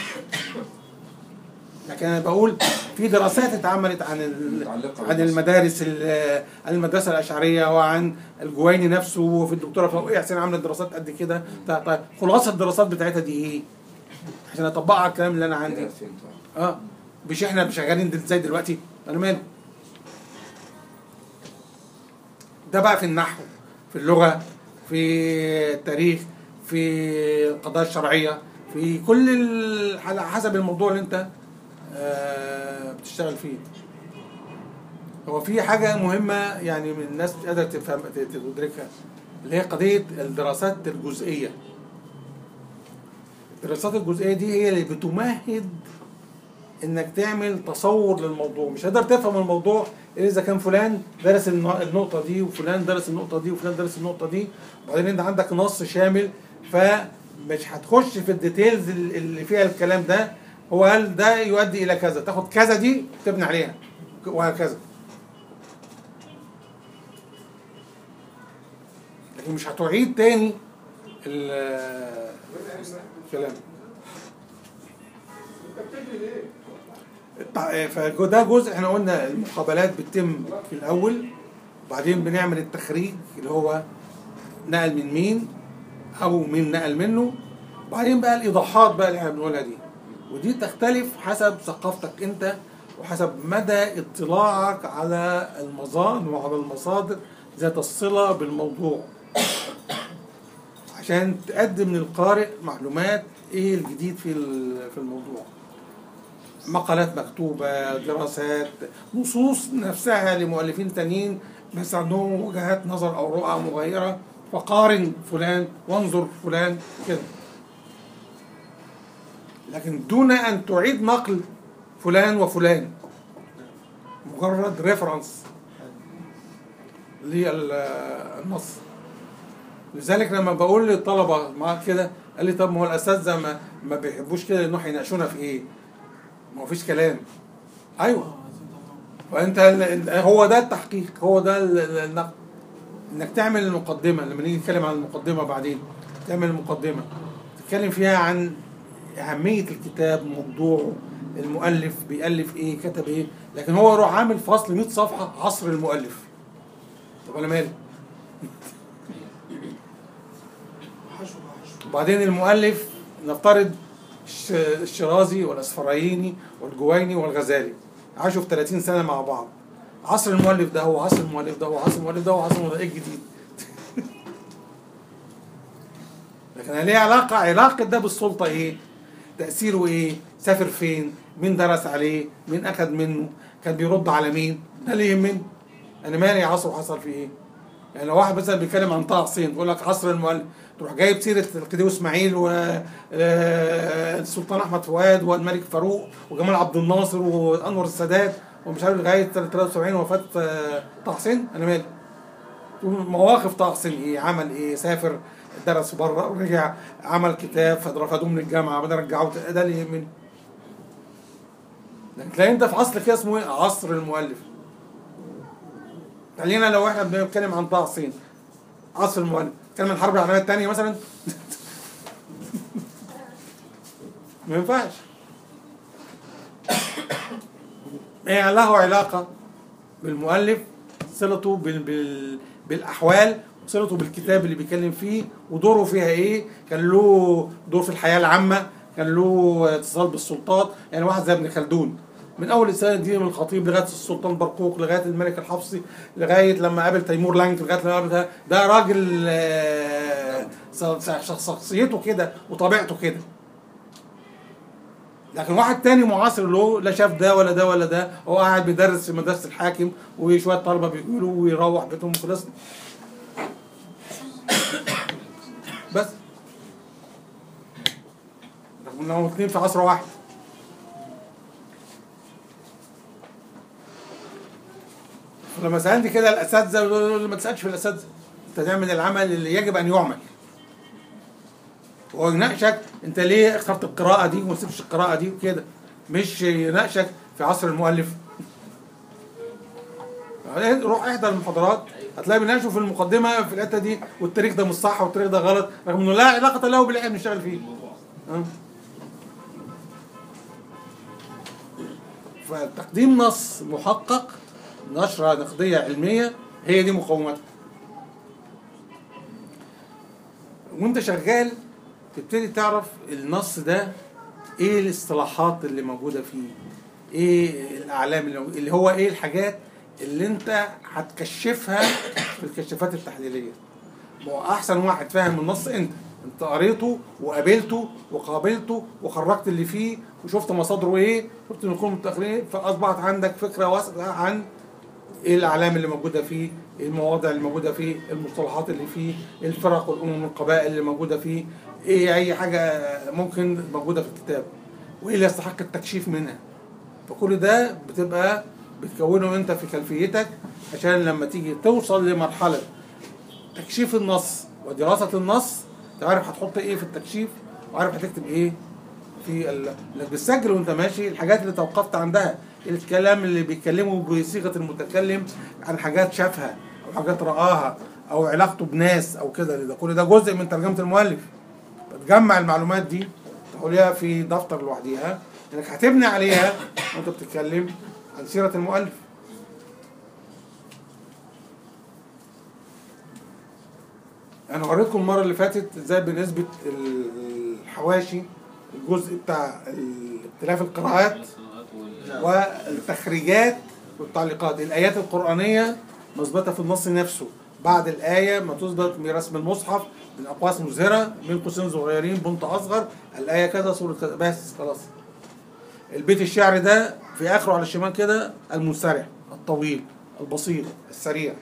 لكن انا بقول في دراسات اتعملت عن ال- متعلقة عن بالنص. المدارس ال- عن المدرسه الاشعريه وعن الجويني نفسه وفي الدكتوره فوقيه حسين عامله دراسات قد كده طيب طيب خلاصه الدراسات بتاعتها دي ايه؟ عشان اطبقها على الكلام اللي انا عندي كده فهمت آه. اه مش احنا شغالين دل- زي دلوقتي انا مالي ده بقى في النحو في اللغه في التاريخ في القضايا الشرعيه في كل ال- على حسب الموضوع اللي انت آه بتشتغل فيه هو في حاجه مهمه يعني من الناس مش قادره تفهم تدركها اللي هي قضيه الدراسات الجزئيه الدراسات الجزئيه دي هي اللي بتمهد انك تعمل تصور للموضوع مش هتقدر تفهم الموضوع الا اذا كان فلان درس الن- النقطه دي وفلان درس النقطه دي وفلان درس النقطه دي وبعدين انت عندك نص شامل فمش هتخش في الديتيلز ال- اللي فيها الكلام ده هو هل ده يؤدي الى كذا تاخد كذا دي تبني عليها وهكذا لكن مش هتعيد تاني ال- الكلام التع- فده جزء احنا قلنا المقابلات بتتم في الاول وبعدين بنعمل التخريج اللي هو نقل من مين او مين نقل منه وبعدين بقى الايضاحات بقى اللي احنا بنقولها دي ودي تختلف حسب ثقافتك انت وحسب مدى اطلاعك على المظان وعلى المصادر ذات الصله بالموضوع عشان تقدم للقارئ معلومات ايه الجديد في ال- في الموضوع مقالات مكتوبة دراسات نصوص نفسها لمؤلفين تانيين بس عندهم وجهات نظر أو رؤى مغايرة فقارن فلان وانظر فلان كده لكن دون أن تعيد نقل فلان وفلان مجرد ريفرنس للنص لذلك لما بقول للطلبة معاك كده قال لي طب ما هو الأساتذة ما, ما بيحبوش كده إنه هيناقشونا في إيه؟ ما فيش كلام ايوه فانت ال- ال- هو ده التحقيق هو ده ال- ال- النقد انك تعمل المقدمه لما نيجي نتكلم عن المقدمه بعدين تعمل المقدمه تتكلم فيها عن اهميه الكتاب موضوعه المؤلف بيألف ايه كتب ايه لكن هو يروح عامل فصل 100 صفحه عصر المؤلف طب انا مالي حشو حشو وبعدين المؤلف نفترض الش- الشرازي والاسفرايني والجويني والغزالي عاشوا في 30 سنه مع بعض عصر المؤلف ده هو عصر المؤلف ده هو عصر المؤلف ده هو عصر المؤلف ده ايه الجديد لكن ليه علاقه علاقه ده بالسلطه ايه تاثيره ايه سافر فين مين درس عليه مين اخذ منه كان بيرد على مين ده اللي يهمني انا مالي عصره حصل فيه ايه يعني لو واحد مثلا بيتكلم عن طه حسين يقول لك عصر المؤلف تروح جايب سيره القديو اسماعيل والسلطان احمد فؤاد والملك فاروق وجمال عبد الناصر وانور السادات ومش عارف لغايه 73 وفاه آه، طه حسين انا مالي مواقف طه حسين ايه عمل ايه سافر درس بره ورجع عمل كتاب فرفضوه من الجامعه بعدين رجعوه ده اللي يهمني لكن تلاقي انت في عصر كده اسمه ايه عصر المؤلف خلينا لو احنا بنتكلم عن طه حسين عصر المؤلف نتكلم عن الحرب العالميه الثانيه مثلا ما ينفعش يعني له علاقه بالمؤلف صلته بال... بال... بالاحوال صلته بالكتاب اللي بيتكلم فيه ودوره فيها ايه كان له دور في الحياه العامه كان له اتصال بالسلطات يعني واحد زي ابن خلدون من اول السنه دي من الخطيب لغايه السلطان برقوق لغايه الملك الحفصي لغايه لما قابل تيمور لانك لغايه لما قابل ده, ده راجل آه، شخص- شخصيته كده وطبيعته كده لكن واحد تاني معاصر له لا شاف ده ولا ده ولا ده هو قاعد بيدرس في مدرسه الحاكم وشويه طلبه بيجوا له ويروح بيتهم خلصنا بس رغم انهم الاثنين في عصر واحد لما سالت كده الاساتذه يقولوا لي ما تسالش في الاساتذه انت تعمل العمل اللي يجب ان يعمل هو يناقشك انت ليه اخترت القراءه دي وما سبتش القراءه دي وكده مش يناقشك في عصر المؤلف بعدين روح احضر المحاضرات هتلاقي بيناقشوا في المقدمه في الحته دي والتاريخ ده مش صح والتاريخ ده غلط رغم انه لا علاقه له باللي احنا بنشتغل فيه اه. فتقديم نص محقق نشرة نقدية علمية هي دي مقوماتها وانت شغال تبتدي تعرف النص ده ايه الاصطلاحات اللي موجودة فيه ايه الاعلام اللي, اللي هو ايه الحاجات اللي انت هتكشفها في الكشافات التحليلية ما هو احسن واحد فاهم النص انت انت قريته وقابلته وقابلته وخرجت اللي فيه وشفت مصادره ايه شفت نقول متاخرين فاصبحت عندك فكره واسعه عن ايه الاعلام اللي موجوده فيه ايه المواضع اللي موجوده فيه المصطلحات اللي فيه الفرق والامم والقبائل اللي موجوده فيه ايه اي حاجه ممكن موجوده في الكتاب وايه اللي يستحق التكشيف منها فكل ده بتبقى بتكونه انت في خلفيتك عشان لما تيجي توصل لمرحله تكشيف النص ودراسه النص تعرف هتحط ايه في التكشيف وعارف هتكتب ايه في ال... انك بتسجل وانت ماشي الحاجات اللي توقفت عندها الكلام اللي بيتكلموا بصيغه المتكلم عن حاجات شافها او حاجات رآها او علاقته بناس او كده ده كل ده جزء من ترجمه المؤلف بتجمع المعلومات دي تحوليها في دفتر لوحديها انك هتبني عليها وانت بتتكلم عن سيره المؤلف انا وريتكم المره اللي فاتت ازاي بنسبه الحواشي الجزء بتاع اختلاف القراءات والتخريجات والتعليقات الآيات القرآنية مثبتة في النص نفسه بعد الآية ما تثبت برسم المصحف من أقواس مزهرة من قوسين صغيرين بنت أصغر الآية كذا سورة كذا بس خلاص البيت الشعر ده في آخره على الشمال كده المنسرع الطويل البسيط السريع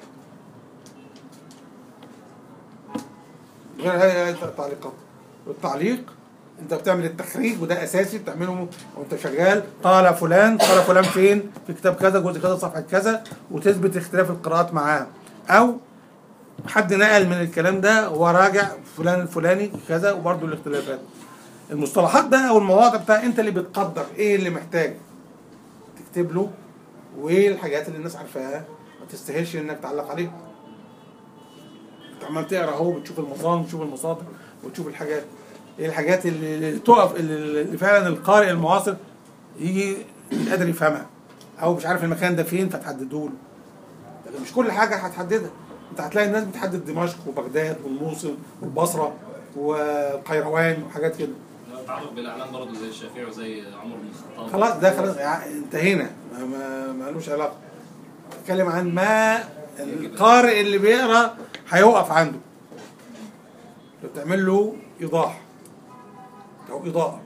غير هذه التعليقات والتعليق انت بتعمل التخريج وده اساسي بتعمله وانت شغال قال فلان قال فلان فين في كتاب كذا جزء كذا صفحه كذا وتثبت اختلاف القراءات معاه او حد نقل من الكلام ده وراجع فلان الفلاني كذا وبرده الاختلافات المصطلحات ده او المواضع بتاع انت اللي بتقدر ايه اللي محتاج تكتب له وايه الحاجات اللي الناس عارفاها ما تستاهلش انك تعلق عليها انت عمال تقرا اهو بتشوف المصادر بتشوف المصادر وتشوف الحاجات ايه الحاجات اللي, اللي تقف اللي اللي فعلا القارئ المعاصر يجي مش قادر يفهمها او مش عارف المكان ده فين فتحدده له لكن مش كل حاجه هتحددها انت هتلاقي الناس بتحدد دمشق وبغداد والموصل والبصره والقيروان وحاجات كده التعرف بالاعلام برضه زي الشافعي وزي عمر بن الخطاب خلاص ده خلاص يعني انتهينا ما- ما ما لوش علاقه اتكلم عن ما القارئ اللي بيقرا هيقف عنده بتعمل له ايضاح او اضاءه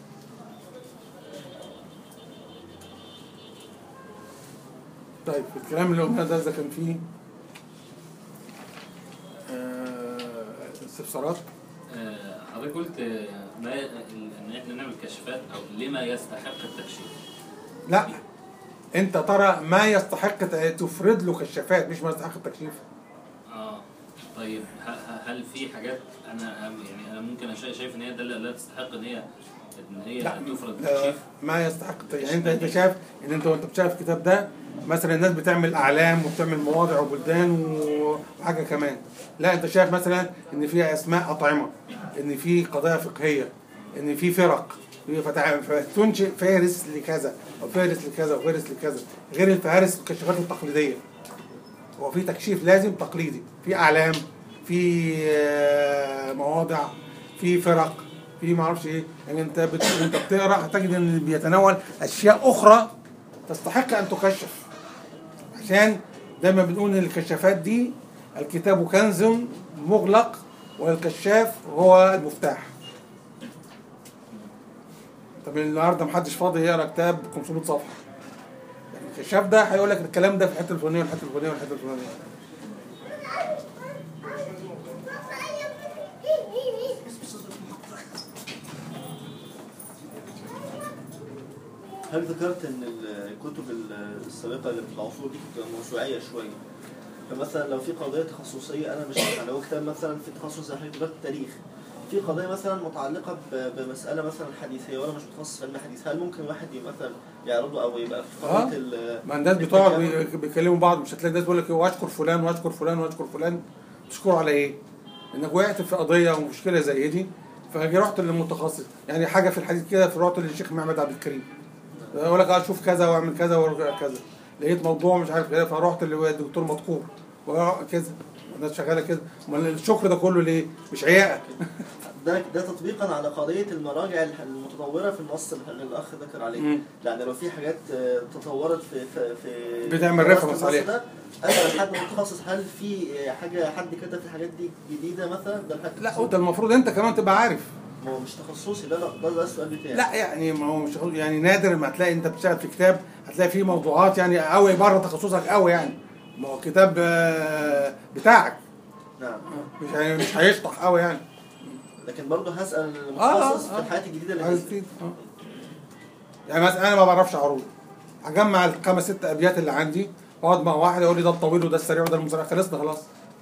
طيب الكلام اللي قلناه ده اذا كان فيه آه، استفسارات آه، حضرتك قلت آه، ما ان احنا نعمل كشفات او لما يستحق التكشيف لا انت ترى ما يستحق ت- تفرد له كشافات مش ما يستحق التكشيف اه طيب ه- ه- هل في حاجات انا يعني انا ممكن أشا- شايف ان هي ده لا تستحق ان هي ان هي لا تفرض لا، تكشيف ما يستحق يعني انت انت شايف ان انت وانت بتشاهد الكتاب ده مثلا الناس بتعمل اعلام وبتعمل مواضع وبلدان و- وحاجه كمان لا انت شايف مثلا ان في اسماء اطعمه ان في قضايا فقهيه ان في فرق فتع- فتنشئ فارس لكذا او فارس لكذا وفارس لكذا غير الفهارس الكشافات التقليديه هو في تكشيف لازم تقليدي في اعلام في آه، مواضع في فرق في ما اعرفش ايه يعني انت بت... انت بتقرا هتجد ان بيتناول اشياء اخرى تستحق ان تكشف عشان دايما بنقول ان الكشافات دي الكتاب كنز مغلق والكشاف هو المفتاح طب النهارده محدش فاضي يقرا كتاب 500 صفحه يعني الكشاف ده هيقول لك الكلام ده في الحته الفلانيه والحته الفلانيه والحته الفلانيه هل ذكرت ان الكتب السابقه اللي في العصور دي كانت موسوعيه شويه فمثلا لو في قضيه تخصصيه انا مش يعني لو كتاب مثلا في تخصص زي حضرتك التاريخ في قضيه مثلا متعلقه ب- بمساله مثلا حديثيه وانا مش متخصص في علم الحديث هل ممكن واحد ي- مثلا يعرضه او يبقى في آه. قضيه ال- ما الناس بتقعد الكتاب؟ بي- بيكلموا بعض مش هتلاقي الناس بيقول لك واشكر فلان واشكر فلان واشكر فلان تشكره على ايه؟ انك وقعت في قضيه ومشكله زي دي فجي رحت للمتخصص يعني حاجه في الحديث كده فرحت للشيخ محمد عبد الكريم يقول لك اه شوف كذا واعمل كذا واعمل كذا لقيت موضوع مش عارف كده فرحت للدكتور مذكور كذا الناس شغاله كده امال الشكر ده كله ليه؟ مش عياقه ده ده تطبيقا على قضيه المراجع الح- المتطوره في النص اللي الاخ ذكر عليه مم. يعني لو في حاجات آه، تطورت في في, في بتعمل في وسط reference النص عليها. ده اسال حد متخصص هل في آه، حاجه حد كتب في الحاجات دي جديده مثلا ده الحد لا وانت المفروض انت كمان تبقى عارف ما هو مش تخصصي ده ده, ده السؤال بتاعي لا يعني ما هو مش يعني نادر ما تلاقي انت بتشتغل في كتاب هتلاقي فيه موضوعات يعني قوي بره تخصصك قوي يعني ما هو كتاب آه، بتاعك نعم مش هي- مش هيشطح قوي يعني لكن برضه هسال آه، المتخصص آه. في الحاجات الجديده اللي عايز نزلت. تفيد اه يعني مثلا انا ما بعرفش عروض هجمع الخمس ست ابيات اللي عندي واقعد مع واحد يقول لي ده الطويل وده السريع وده المسرع خلصنا خلاص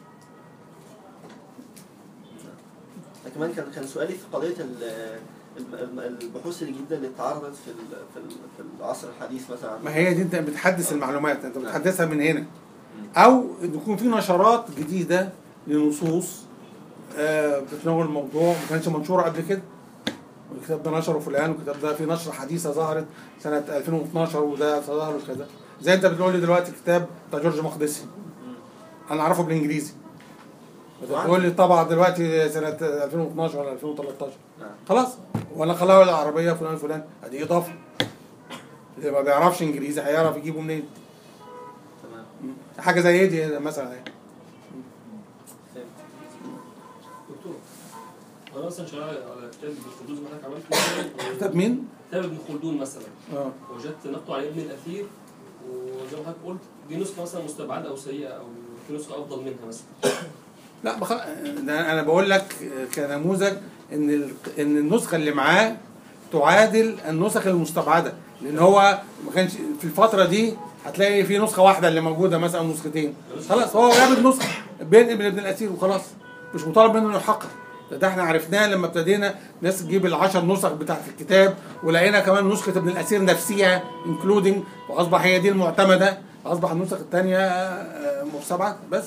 ده كمان كان كان سؤالي في قضيه ال- الم- الم- البحوث الجديده اللي اتعرضت في ال- في ال- في العصر الحديث مثلا ما هي دي انت بتحدث المعلومات انت بتحدثها من هنا او ان يكون في نشرات جديده لنصوص آه، بتتناول الموضوع ما كانتش منشوره قبل كده والكتاب ده نشره فلان والكتاب ده في نشره حديثه ظهرت سنه 2012 وده ظهر وكذا زي انت بتقول لي دلوقتي كتاب بتاع جورج مقدسي انا اعرفه بالانجليزي بتقول لي طبعا دلوقتي سنه 2012 ولا 2013 نعم. خلاص وانا خلاها العربيه فلان فلان ادي اضافه اللي ما بيعرفش انجليزي هيعرف يجيبه منين تمام حاجه زي دي مثلا يعني. فهمت. دكتور انا مثلا شغال على كتاب ابن خلدون زي ما حضرتك عملت مثلاً، كتاب مين؟ كتاب ابن خلدون مثلا اه وجدت نقطه على ابن الاثير وزي ما حضرتك قلت دي نسخه مثلا مستبعده او سيئه او في نسخه افضل منها مثلا لا بخ... ده انا بقول لك كنموذج ان ال... ان النسخه اللي معاه تعادل النسخ المستبعده لان هو ما كانش في الفتره دي هتلاقي في نسخه واحده اللي موجوده مثلا أو نسختين خلاص هو جاب النسخه بين ابن ابن الاسير وخلاص مش مطالب منه انه يحقق ده, ده احنا عرفناه لما ابتدينا ناس تجيب العشر نسخ بتاعت الكتاب ولقينا كمان نسخه ابن الاسير نفسها انكلودنج واصبح هي دي المعتمده اصبح النسخ الثانيه مستبعده بس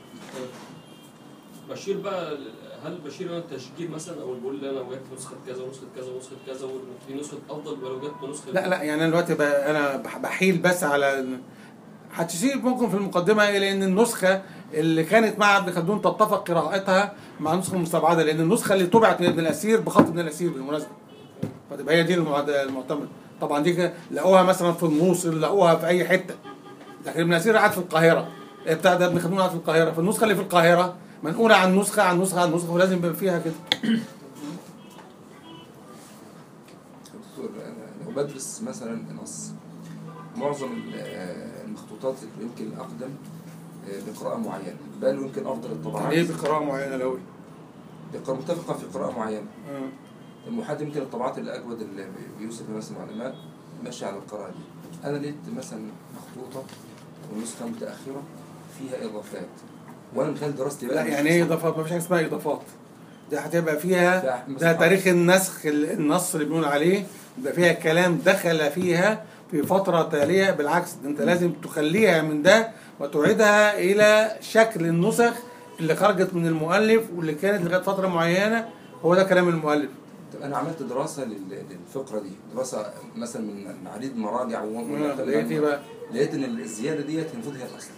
بشير بقى هل بشير انا التشجيع مثلا او بقول لي انا وجدت نسخه كذا ونسخه كذا ونسخه كذا وفي نسخه افضل ولو جبت نسخه لا لا يعني انا دلوقتي ب- انا بح- بحيل بس على هتشيل ممكن في المقدمه إيه؟ لان النسخه اللي كانت مع ابن خلدون تتفق قراءتها مع النسخه المستبعده لان النسخه اللي طبعت من ابن الاسير بخط ابن الاسير بالمناسبه فتبقى هي دي المعد- المعتمد طبعا دي ك- لقوها مثلا في الموصل لقوها في اي حته لكن ابن الاسير قاعد في القاهره بتاع ده ابن خلدون قاعد في القاهره فالنسخه اللي في القاهره منقوله عن نسخه عن نسخه عن نسخه ولازم يبقى فيها كده دكتور أنا لو بدرس مثلا نص معظم ال- آه، المخطوطات اللي يمكن الأقدم آه، بقراءة معينة بل يمكن أفضل الطبعات ليه بقراءه معينه الاول بقراءة متفقة في قراءة معينة آه. المحاد يمكن الطبعات اللي أجود اللي بيوسف مثلا العلماء ماشي على القراءة دي أنا لقيت مثلا مخطوطة ونسخة متأخرة فيها إضافات وأنا من خلال دراستي لا بقى يعني ايه اضافات مفيش حاجه اسمها اضافات دي هتبقى فيها فيها ده تاريخ النسخ ال- النص اللي بنقول عليه يبقى فيها كلام دخل فيها في فترة تالية بالعكس ده انت لازم تخليها من ده وتعيدها الى شكل النسخ اللي خرجت من المؤلف واللي كانت لغاية فترة معينة هو ده كلام المؤلف طب أنا عملت دراسة لل- للفقرة دي دراسة مثلا من من عديد مراجع و- آه، لقيت ايه بقى؟ لقيت إن الزيادة ديت المفروض هي الأصل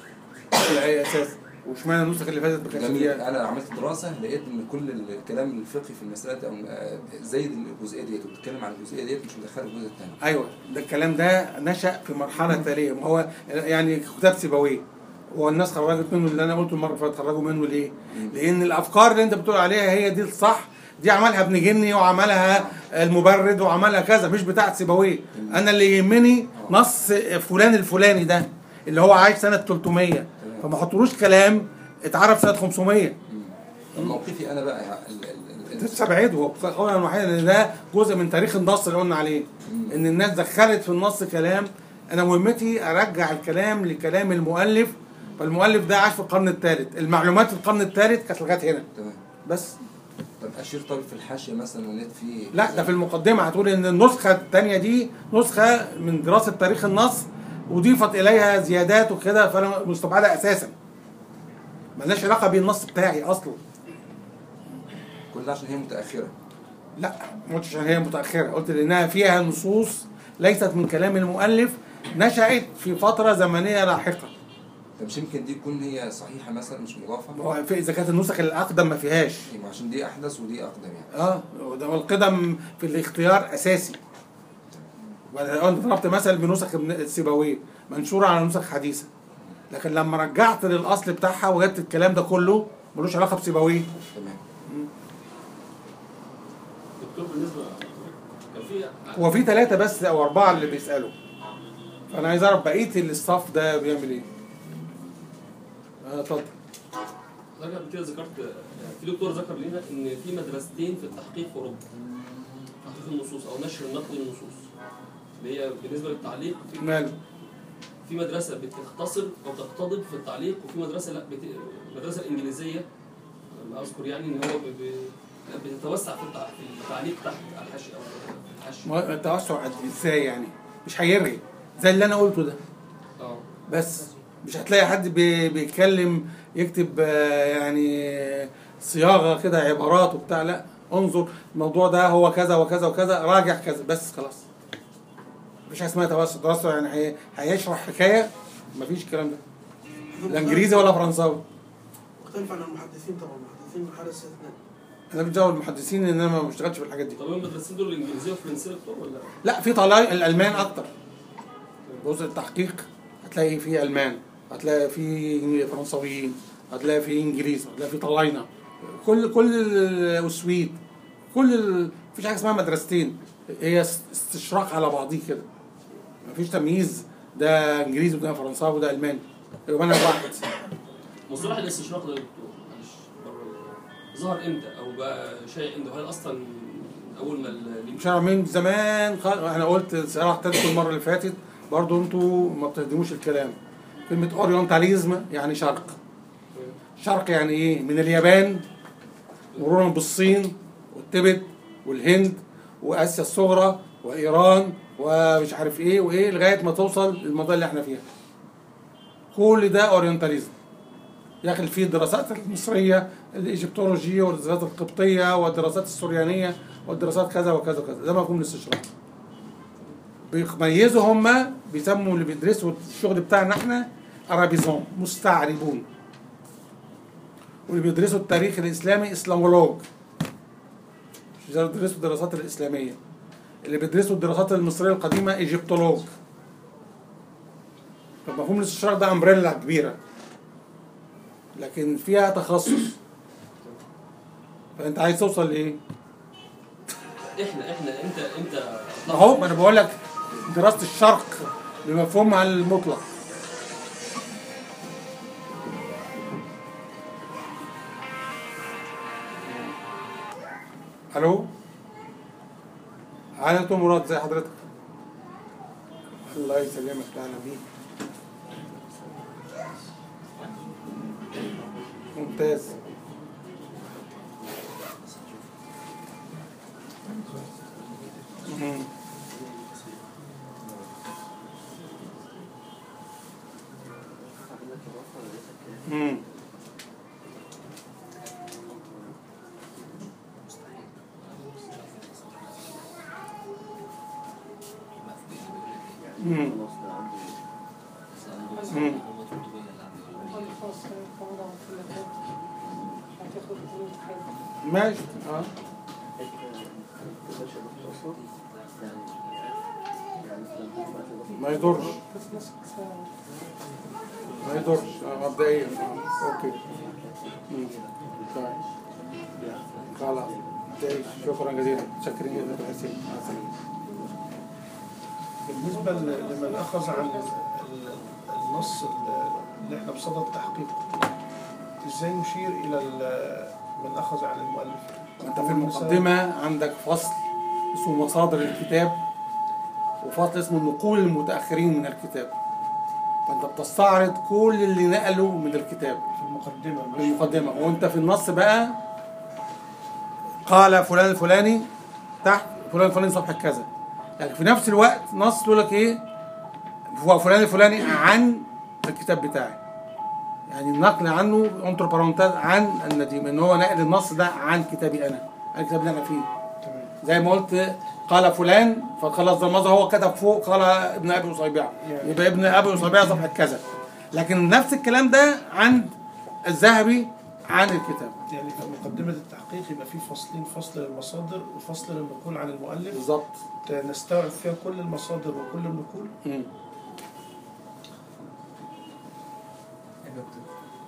ايه اساس واشمعنى النسخ اللي فاتت ما كانش جميل فيها انا عملت دراسه لقيت ان كل الكلام الفقهي في المساله او آه، زايد الجزئيه ديت وبتتكلم عن الجزئيه ديت مش مدخله الجزء الثاني ايوه ده الكلام ده نشا في مرحله تاليه ما هو يعني كتاب سيبويه هو الناس خرجت منه اللي انا قلته المره اللي فاتت خرجوا منه ليه؟ لان الافكار اللي انت بتقول عليها هي دي الصح دي عملها ابن جني وعملها المبرد وعملها كذا مش بتاعت سيبويه انا اللي يهمني نص فلان الفلاني ده اللي هو عايش سنه 300 فما حطولوش كلام اتعرف سنه 500 طب موقفي انا بقى ال- ال- ال- تستبعده قولا واحدا لان ده جزء من تاريخ النص اللي قلنا عليه ان الناس دخلت في النص كلام انا مهمتي ارجع الكلام لكلام المؤلف فالمؤلف ده عاش في القرن الثالث المعلومات في القرن الثالث كانت لغايه هنا تمام بس طب اشير طيب في الحاشيه مثلا ولقيت في لا ده في المقدمه هتقول ان النسخه الثانيه دي نسخه من دراسه تاريخ النص اضيفت اليها زيادات وكده فانا مستبعدها اساسا ملهاش علاقه بالنص بتاعي اصلا كل ده عشان هي متاخره لا ما قلتش عشان هي متأخرة قلت لأنها فيها نصوص ليست من كلام المؤلف نشأت في فترة زمنية لاحقة طب مش يمكن دي تكون هي صحيحه مثلا مش مضافه هو في إذا كانت النسخ الأقدم ما فيهاش يبقى عشان دي احدث ودي اقدم يعني اه وده والقدم في الاختيار أساسي وأنا قلت ضربت مثل بنسخ ابن السيبويه منشورة على نسخ حديثة لكن لما رجعت للأصل بتاعها وجدت الكلام ده كله ملوش علاقة بسيبويه تمام دكتور بالنسبه كان في هو في ثلاثة بس أو أربعة اللي بيسألوا فأنا عايز أعرف بقية الاستاف ده بيعمل إيه آه، اتفضل حضرتك قبل كده ذكرت يعني في دكتور ذكر لنا ان في مدرستين في التحقيق في اوروبا تحقيق النصوص او نشر النقد النصوص اللي هي بالنسبه للتعليق في ماله في مدرسه بتختصر او تقتضب في التعليق وفي مدرسه لا بت... المدرسه الانجليزيه لما اذكر يعني ان هو ب... ب... بتتوسع في التع- في التعليق تحت على الحاشيه او في الحاشيه ما هو التوسع قد ازاي يعني مش هيرغي زي اللي انا قلته ده اه بس مش هتلاقي حد بي- بيتكلم يكتب آه، يعني صياغه كده عبارات وبتاع لا انظر الموضوع ده هو كذا وكذا وكذا راجع كذا بس خلاص مفيش حاجه اسمها توسع توسع يعني هي- هيشرح حكايه مفيش الكلام ده لا انجليزي ولا فرنساوي مختلف عن المحدثين طبعا المحدثين حالة استثناء انا بجاوب المحدثين ان انا ما بشتغلش في الحاجات دي طب المدرستين دول الانجليزيه والفرنسيه يا دكتور ولا لا في طلاي الالمان اكتر جزء التحقيق هتلاقي فيه المان هتلاقي فيه فرنساويين هتلاقي فيه انجليز هتلاقي فيه طلاينه كل كل ال- والسويد كل ال... مفيش حاجه اسمها مدرستين هي است- استشراق على بعضيه كده مفيش تمييز ده انجليزي وده فرنساوي وده الماني يبقى انا واحد مصطلح الاستشراق ده يا دكتور معلش بره- ظهر امتى او بقى شيء امتى هل اصلا اول ما ال- مش عارف من زمان خ... انا قلت صراحه تلك المره اللي فاتت برضو انتوا ما بتهدموش الكلام كلمه اورينتاليزم يعني شرق شرق يعني ايه من اليابان مرورا بالصين والتبت والهند واسيا الصغرى وايران ومش عارف ايه وايه لغايه ما توصل للمنطقه اللي احنا فيها كل ده اورينتاليزم داخل فيه الدراسات المصريه الايجيبتولوجي والدراسات القبطيه والدراسات السريانيه والدراسات كذا وكذا وكذا ده مفهوم الاستشراق بيميزوا هم بيسموا اللي بيدرسوا الشغل بتاعنا احنا ارابيزون مستعربون واللي بيدرسوا التاريخ الاسلامي اسلامولوج مش بيدرسوا الدراسات الاسلاميه اللي بيدرسوا الدراسات المصريه القديمه ايجيبتولوج فمفهوم الاستشراق ده امبريلا كبيره لكن فيها تخصص فانت عايز توصل لايه؟ احنا احنا انت انت ما هو ما انا بقول لك دراسه الشرق بمفهومها المطلق الو اهلا دكتور مراد زي حضرتك الله يسلمك اهلا بيك ممتاز مم. مم. مم. مم. خلاص طبعا في الأكل. هتاخد الامتحان ماشي اه ما يضرش بس نص ساعة ما يضرش آه، مبدئيا آه، اوكي مم. طيب خلاص تعيش. شكرا جزيلا متشكرين جدا يا حسين مع السلامه بالنسبة ل- لمن أخذ عن ال- النص اللي احنا بصدد تحقيقه ازاي نشير إلى ال- من أخذ عن المؤلف؟ انت في المقدمه عندك فصل اسمه مصادر الكتاب وفصل اسمه النقول المتاخرين من الكتاب فانت بتستعرض كل اللي نقلوا من الكتاب في المقدمة في مش المقدمة وانت في النص بقى قال فلان الفلاني تحت فلان الفلاني صفحة كذا لكن في نفس الوقت نص يقول لك ايه هو فلان الفلاني عن الكتاب بتاعي يعني النقل عنه انتر بارونتاز عن النديم ان هو نقل النص ده عن كتابي انا عن الكتاب اللي انا فيه تمام زي ما قلت قال فلان فخلص ظلمظه هو كتب فوق قال ابن ابي اصيبع يعني. يبقى ابن ابي اصيبع صفحه كذا لكن نفس الكلام ده عند الذهبي عن الكتاب يعني في مقدمة التحقيق يبقى في فصلين فصل للمصادر وفصل للنقول عن المؤلف بالظبط نستوعب فيها كل المصادر وكل النقول مم. يا دكتور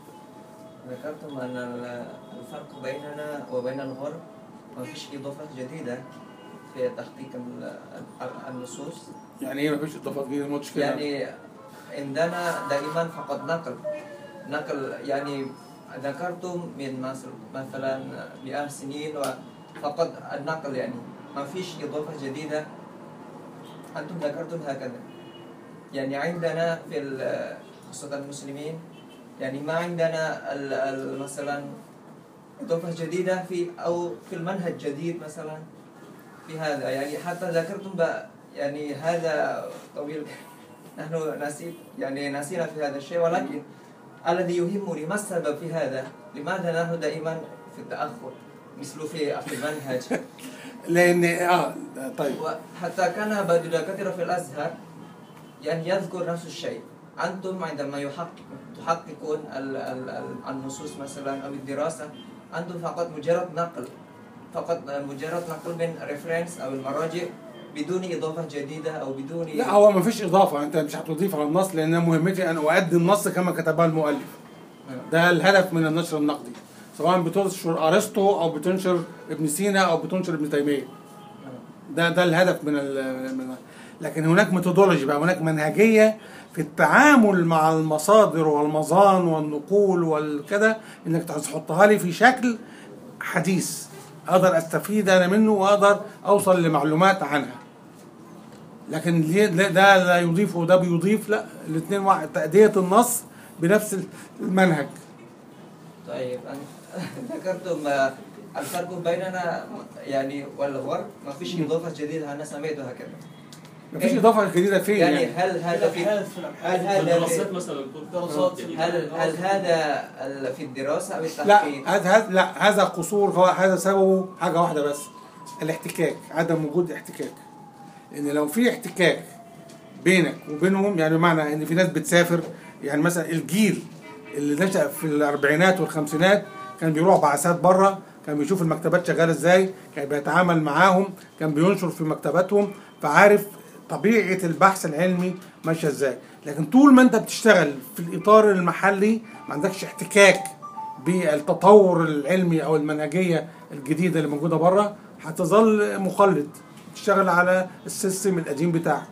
ذكرتم أن ال- الفرق بيننا وبين الغرب ما فيش إضافات جديدة في تحقيق ال- ال- النصوص يعني ايه مفيش اضافات جديده ما قلتش كده يعني عندنا دائما فقط نقل نقل يعني ذكرتم من مصر مثلا مئة سنين وفقط النقل يعني ما فيش إضافة جديدة أنتم ذكرتم هكذا يعني عندنا في ال- خاصة المسلمين يعني ما عندنا ال- ال- مثلا إضافة جديدة في أو في المنهج جديد مثلا في هذا يعني حتى ذكرتم بقى يعني هذا طويل نحن نسيت يعني نسينا في هذا الشيء ولكن الذي يهمني ما السبب في هذا؟ لماذا نحن دائما في التأخر مثل في في المنهج لان اه طيب وحتى كان بعض الدكاترة في الأزهر يعني يذكر نفس الشيء أنتم عندما يحقق تحققون ال- ال- ال- النصوص مثلا أو الدراسة أنتم فقط مجرد نقل فقط مجرد نقل من ريفرنس أو المراجع بدون إضافة جديدة أو بدون لا هو مفيش اضافه انت مش هتضيف على النص لان أنا مهمتي ان اؤدي النص كما كتبها المؤلف ده الهدف من النشر النقدي سواء بتنشر ارسطو او بتنشر ابن سينا او بتنشر ابن تيميه ده ده الهدف من ال من لكن هناك ميثودولوجي بقى هناك منهجيه في التعامل مع المصادر والمظان والنقول والكده انك تحطها لي في شكل حديث اقدر استفيد انا منه واقدر اوصل لمعلومات عنها لكن ليه- لا- ده لا يضيف وده بيضيف لا الاثنين واحد تأدية النص بنفس المنهج طيب أن- ذكرتم آه، الفرق بيننا يعني والغرب ما فيش إضافة جديدة أنا سمعت هكذا مفيش اضافه جديده فين يعني يعني هل هذا في الأبحاث في هل الأبحاث هذا الدراسات في مثلا يكون دراسات جديدة. هل هل هذا ال- في الدراسة أو لا التحقيق؟ هذا هذا لا هذا قصور هو هذا سببه حاجه واحده بس الاحتكاك عدم وجود احتكاك ان لو في احتكاك بينك وبينهم يعني بمعنى ان في ناس بتسافر يعني مثلا الجيل اللي نشأ في الاربعينات والخمسينات كان بيروح بعثات بره كان بيشوف المكتبات شغاله ازاي كان بيتعامل معاهم كان بينشر في مكتباتهم فعارف طبيعه البحث العلمي ماشيه ازاي لكن طول ما انت بتشتغل في الاطار المحلي ما عندكش احتكاك بالتطور العلمي او المنهجيه الجديده اللي موجوده بره هتظل مقلد تشتغل على السيستم القديم بتاعك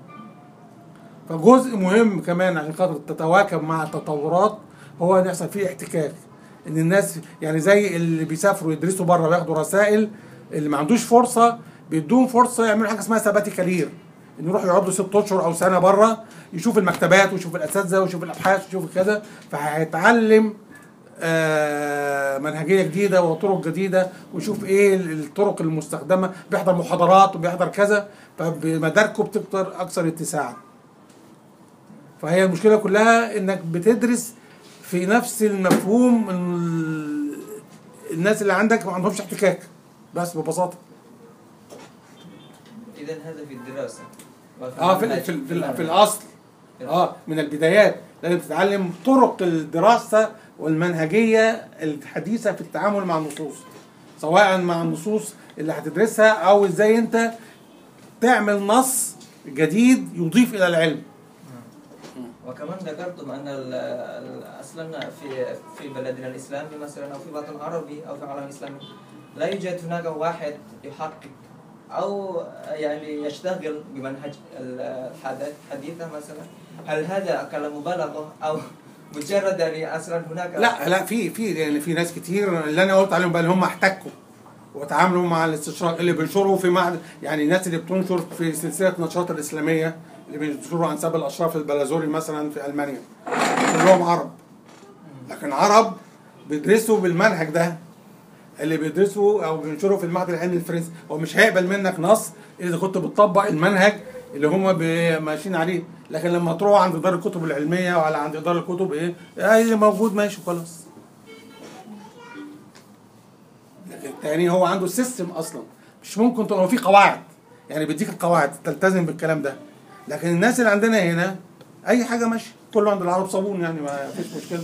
فجزء مهم كمان عشان خاطر تتواكب مع التطورات هو ان يحصل فيه احتكاك ان الناس يعني زي اللي بيسافروا يدرسوا بره وياخدوا رسائل اللي ما عندوش فرصه بيدوهم فرصه يعملوا حاجه اسمها ثباتي كارير انه يروح يقعد له ست اشهر او سنه بره يشوف المكتبات ويشوف الاساتذه ويشوف الابحاث ويشوف كذا فهيتعلم آه، منهجيه جديده وطرق جديده ويشوف ايه الطرق المستخدمه بيحضر محاضرات وبيحضر كذا فمداركه بتكتر اكثر اتساعا فهي المشكله كلها انك بتدرس في نفس المفهوم ال- الناس اللي عندك ما عندهمش احتكاك بس ببساطه اذا هذا في الدراسه وفي اه في المنهج، في, في, في المنهج. الاصل اه من البدايات لازم تتعلم طرق الدراسه والمنهجيه الحديثه في التعامل مع النصوص سواء مع النصوص اللي هتدرسها او ازاي انت تعمل نص جديد يضيف الى العلم وكمان ذكرتم ان ال- ال- اصلا في في بلدنا الاسلامي مثلا او في الوطن العربي او في العالم الاسلامي لا يوجد هناك واحد يحقق او يعني يشتغل بمنهج ال- الحدث حديثه مثلا هل هذا كلام مبالغه او مجرد يعني اصلا هناك لا لا في في يعني في ناس كتير اللي انا قلت عليهم بقى اللي هم احتكوا وتعاملوا مع الاستشراق اللي بينشروا في معهد يعني الناس اللي بتنشر في سلسله نشاط الاسلاميه اللي بينشروا عن سبب الاشراف البلازوري مثلا في المانيا كلهم عرب لكن عرب بيدرسوا بالمنهج ده اللي بيدرسوا او بينشروا في المعهد العلمي الفرنسي هو مش هيقبل منك نص اذا كنت بتطبق المنهج اللي هم بي- ماشيين عليه لكن لما تروح عند دار الكتب العلميه ولا عند دار الكتب ايه آه اللي موجود ماشي خلاص لكن التاني هو عنده سيستم اصلا مش ممكن تبقى في قواعد يعني بيديك القواعد تلتزم بالكلام ده لكن الناس اللي عندنا هنا اي حاجه ماشيه كله عند العرب صابون يعني ما فيش مشكله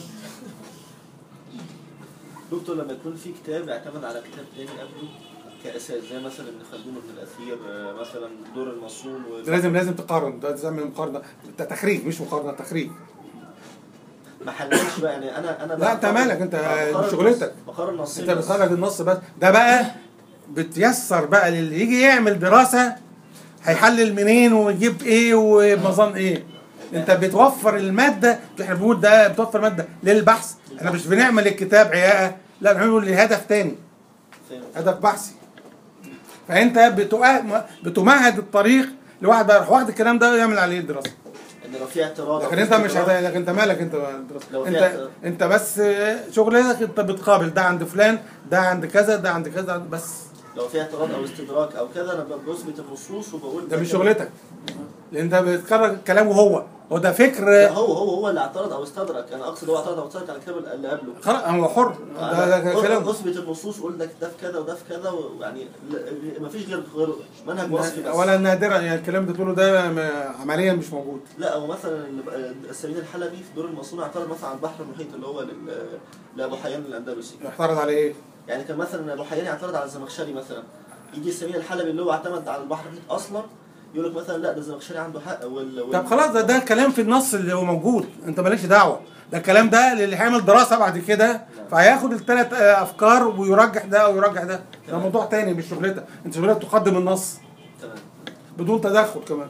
دكتور لما يكون في كتاب اعتمد على كتاب تاني قبله كاساس زي مثلا ابن خلدون ابن الاثير آه، مثلا دور المصون و... لازم لازم تقارن ده تعمل مقارنه ده تخريج مش مقارنه تخريج ما حللش بقى يعني انا انا لا، انت بقارن- مالك، انت بقارن شغلتك. نص- بقارن نصين انت بس. بتخرج النص بس ده بقى بتيسر بقى للي يجي يعمل دراسه هيحلل منين ويجيب ايه ومظان ايه انت بتوفر الماده احنا بنقول ده بتوفر ماده للبحث احنا مش بنعمل الكتاب عياءه لا بنعمله لهدف تاني فاهم؟ هدف بحثي فانت بتؤ- بتمهد الطريق لواحد بقى يروح واخد الكلام ده ويعمل عليه الدراسه ان لو في اعتراض أو لكن في انت مش استدراك، هت... لكن انت مالك انت بقى الدراسة. لو في انت اعتراض. انت بس شغلتك انت بتقابل ده عند فلان ده عند كذا ده عند كذا بس لو في اعتراض او استدراك او كذا انا بثبت النصوص وبقول ده مش كده. شغلتك لان انت بتكرر كلامه هو هو ده لا، فكر هو هو هو اللي اعترض او استدرك انا اقصد هو اعترض او استدرك على الكتاب اللي قبله خلاص هو حر ده, ده أنا كلام اثبت النصوص قول ده ده في كذا وده في كذا ويعني ما فيش غير غير منهج وصفي بس ولا نادرا يعني الكلام ده تقوله ده م- عمليا مش موجود لا هو مثلا ال- السمين الحلبي في دور المصون اعترض مثلا على البحر المحيط اللي هو لل- لابو حيان الاندلسي اعترض على ايه؟ يعني كان مثلا ابو حيان يعترض على الزمخشري مثلا يجي السمين الحلبي اللي هو اعتمد على البحر المحيط اصلا يقول لك مثلا لا ده الزمخشري عنده حق وال, وال... طب خلاص ده ده كلام في النص اللي هو موجود انت مالكش دعوه ده الكلام ده للي هيعمل دراسه بعد كده فهياخد الثلاث افكار ويرجح ده او يرجح ده ده موضوع تاني مش شغلتك انت شغلتك تقدم النص تمام بدون تدخل كمان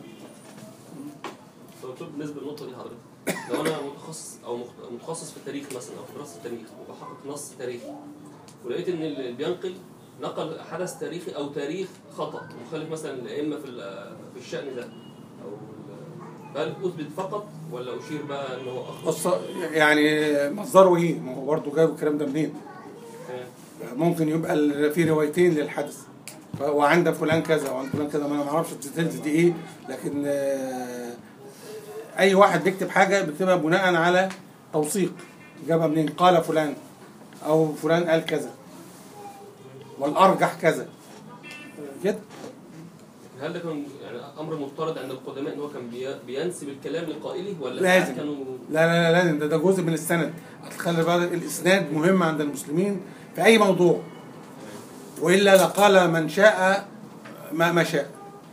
دكتور بالنسبه للنقطه دي حضرتك لو انا متخصص او مخ- متخصص في التاريخ مثلا او في دراسه التاريخ وبحقق نص تاريخي ولقيت ان اللي بينقل نقل حدث تاريخي او تاريخ خطا مخالف مثلا الائمه في ال- في الشان ده او ال- هل اثبت فقط ولا اشير بقى ان هو اخطا؟ بص يعني مصدره ايه؟ ما هو برضه جايب الكلام ده منين؟ تمام. ممكن يبقى ال- في روايتين للحدث ف- وعند فلان كذا وعند فلان كذا ما انا ما اعرفش الديتيلز دي ايه لكن آه، اي واحد بيكتب حاجه بيكتبها بناء على توثيق جابها منين قال فلان او فلان قال كذا والارجح كذا كده هل ده كان يعني امر مفترض عند القدماء ان هو كان بي- بينسب الكلام لقائله ولا لازم. ساعات كانوا لا لا لا لازم ده, ده جزء من السند خلي بالك الاسناد مهم عند المسلمين في اي موضوع والا لقال من شاء ما ما شاء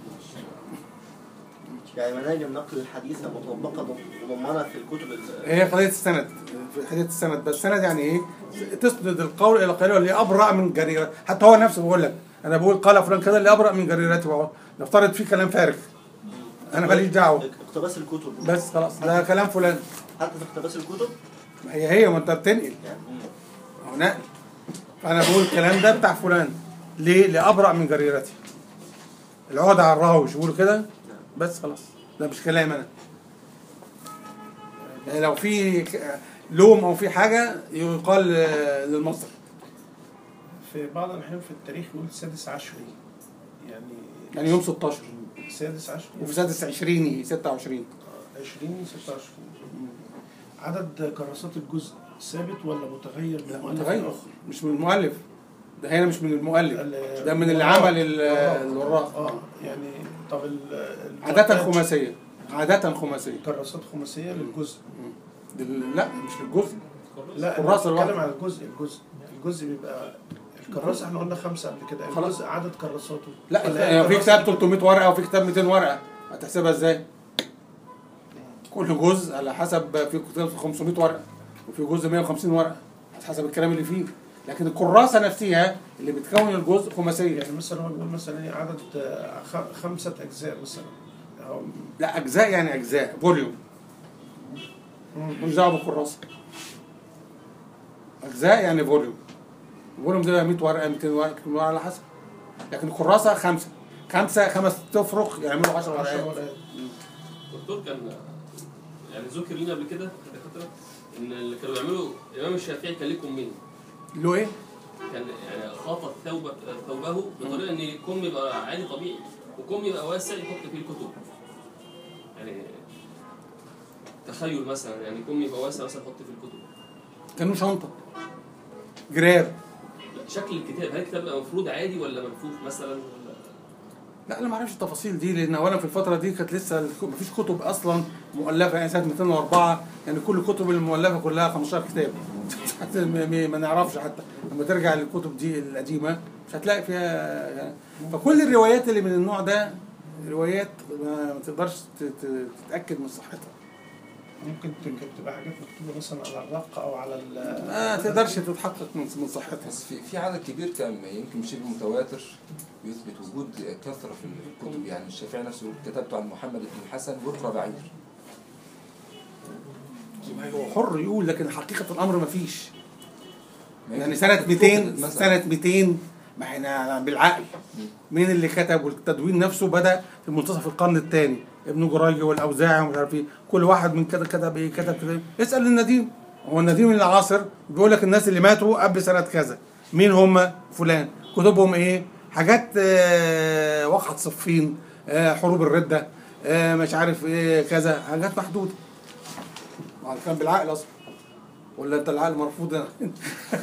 يعني مناهج النقل الحديثه مطبقه مضمنه في الكتب ال- هي قضيه السند في قضيه السند بس السند يعني ايه تسند القول الى قيله اللي ابرا من جريرته حتى هو نفسه بيقول لك انا بقول قال فلان كذا اللي ابرا من جريرته وهو نفترض فيه كلام فارغ انا ماليش دعوه اقتباس الكتب بس خلاص ده كلام فلان حتى في اقتباس الكتب ما هي هي ما انت بتنقل يعني هو نقل فانا بقول الكلام ده بتاع فلان ليه لابرأ من جريرته العقد على الراوش يقولوا كده بس خلاص ده مش كلام انا يعني لو في ك- لوم او في حاجه يقال آه، للمصدر في بعض الأحيان في التاريخ يقول سادس عشري يعني يعني يوم 16 سادس عشري وفي سادس 20 26 20 26 عدد كراسات الجزء ثابت ولا متغير من مؤلف متغير لآخر؟ مش من المؤلف ده هنا مش من المؤلف ال- ده من اللي الوراق. عمل ال- الوراق. الوراق اه يعني طب ال- عادة المعتاد خماسية عادة خماسية كراسات خماسية للجزء دل- لا مش للجزء لا كراسة انا بتكلم الواحدة. على الجزء الجزء الجزء بيبقى الكراسة احنا قلنا خمسة قبل كده خلاص. الجزء عدد كراساته لا ولا يعني في الكراسة كتاب دي 300 ورقة وفي كتاب 200 ورقة هتحسبها ازاي؟ كل جزء على حسب في كتاب 500 ورقة وفي جزء 150 ورقة على حسب الكلام اللي فيه لكن الكراسة نفسها اللي بتكون الجزء خماسية يعني مثلا هو بيقول مثلا ايه عدد آه، خ- خمسة أجزاء مثلا أو لا أجزاء يعني أجزاء فوليوم مش دعوة بالكراسة أجزاء يعني فوليوم الفوليوم ده 100 ورقة 200 ورقة 200 ورقة على حسب لكن الكراسة خمسة خمسة خمس تفرق يعملوا 10 10 ورقات ورقات دكتور كان يعني ذكر لينا قبل كده الدكاتره ان اللي كانوا بيعملوا الامام الشافعي كان ليه كمين اللي هو ايه؟ كان يعني خاطط ثوبه ثوبه بطريقه ان كم يبقى عادي طبيعي وكم يبقى واسع يحط فيه الكتب يعني تخيل مثلا يعني كم يبقى واسع مثلا يحط فيه الكتب كانوا شنطة جراب شكل الكتاب هل الكتاب بقى مفروض عادي ولا منفوخ مثلا ولا لا انا ما اعرفش التفاصيل دي لان اولا في الفتره دي كانت لسه ما فيش كتب اصلا مؤلفه يعني سنه 204 يعني كل الكتب المؤلفه كلها 15 كتاب حتى ما- ما ما نعرفش حتى لما ترجع للكتب دي القديمه مش هتلاقي فيها يعني فكل الروايات اللي من النوع ده روايات ما ما تقدرش ت- ت- تتاكد من صحتها ممكن تك- تبقى حاجات مكتوبة مثلا على الرق أو على ال ما تقدرش تتحقق من من صحتها بس في في عدد كبير كان يمكن شبه متواتر يثبت وجود كثره في الكتب يعني الشافعي نفسه كتبته عن محمد بن الحسن وقرا بعير هو حر يقول لكن حقيقه الامر ما فيش ما يعني يمكن سنة فقدت 200 مثلاً. سنة 200 ما احنا بالعقل مين اللي كتب والتدوين نفسه بدأ في منتصف القرن الثاني ابن جرايجي والأوزاعي ومش عارف ايه كل واحد من كده كتب ايه كتب كده إيه. اسأل النديم هو النديم العاصر بيقول لك الناس اللي ماتوا قبل سنة كذا مين هم فلان كتبهم ايه حاجات آه وقعة صفين آه حروب الردة آه مش عارف ايه كذا حاجات محدودة ما كان بالعقل اصلا ولا انت العقل مرفوض لا مش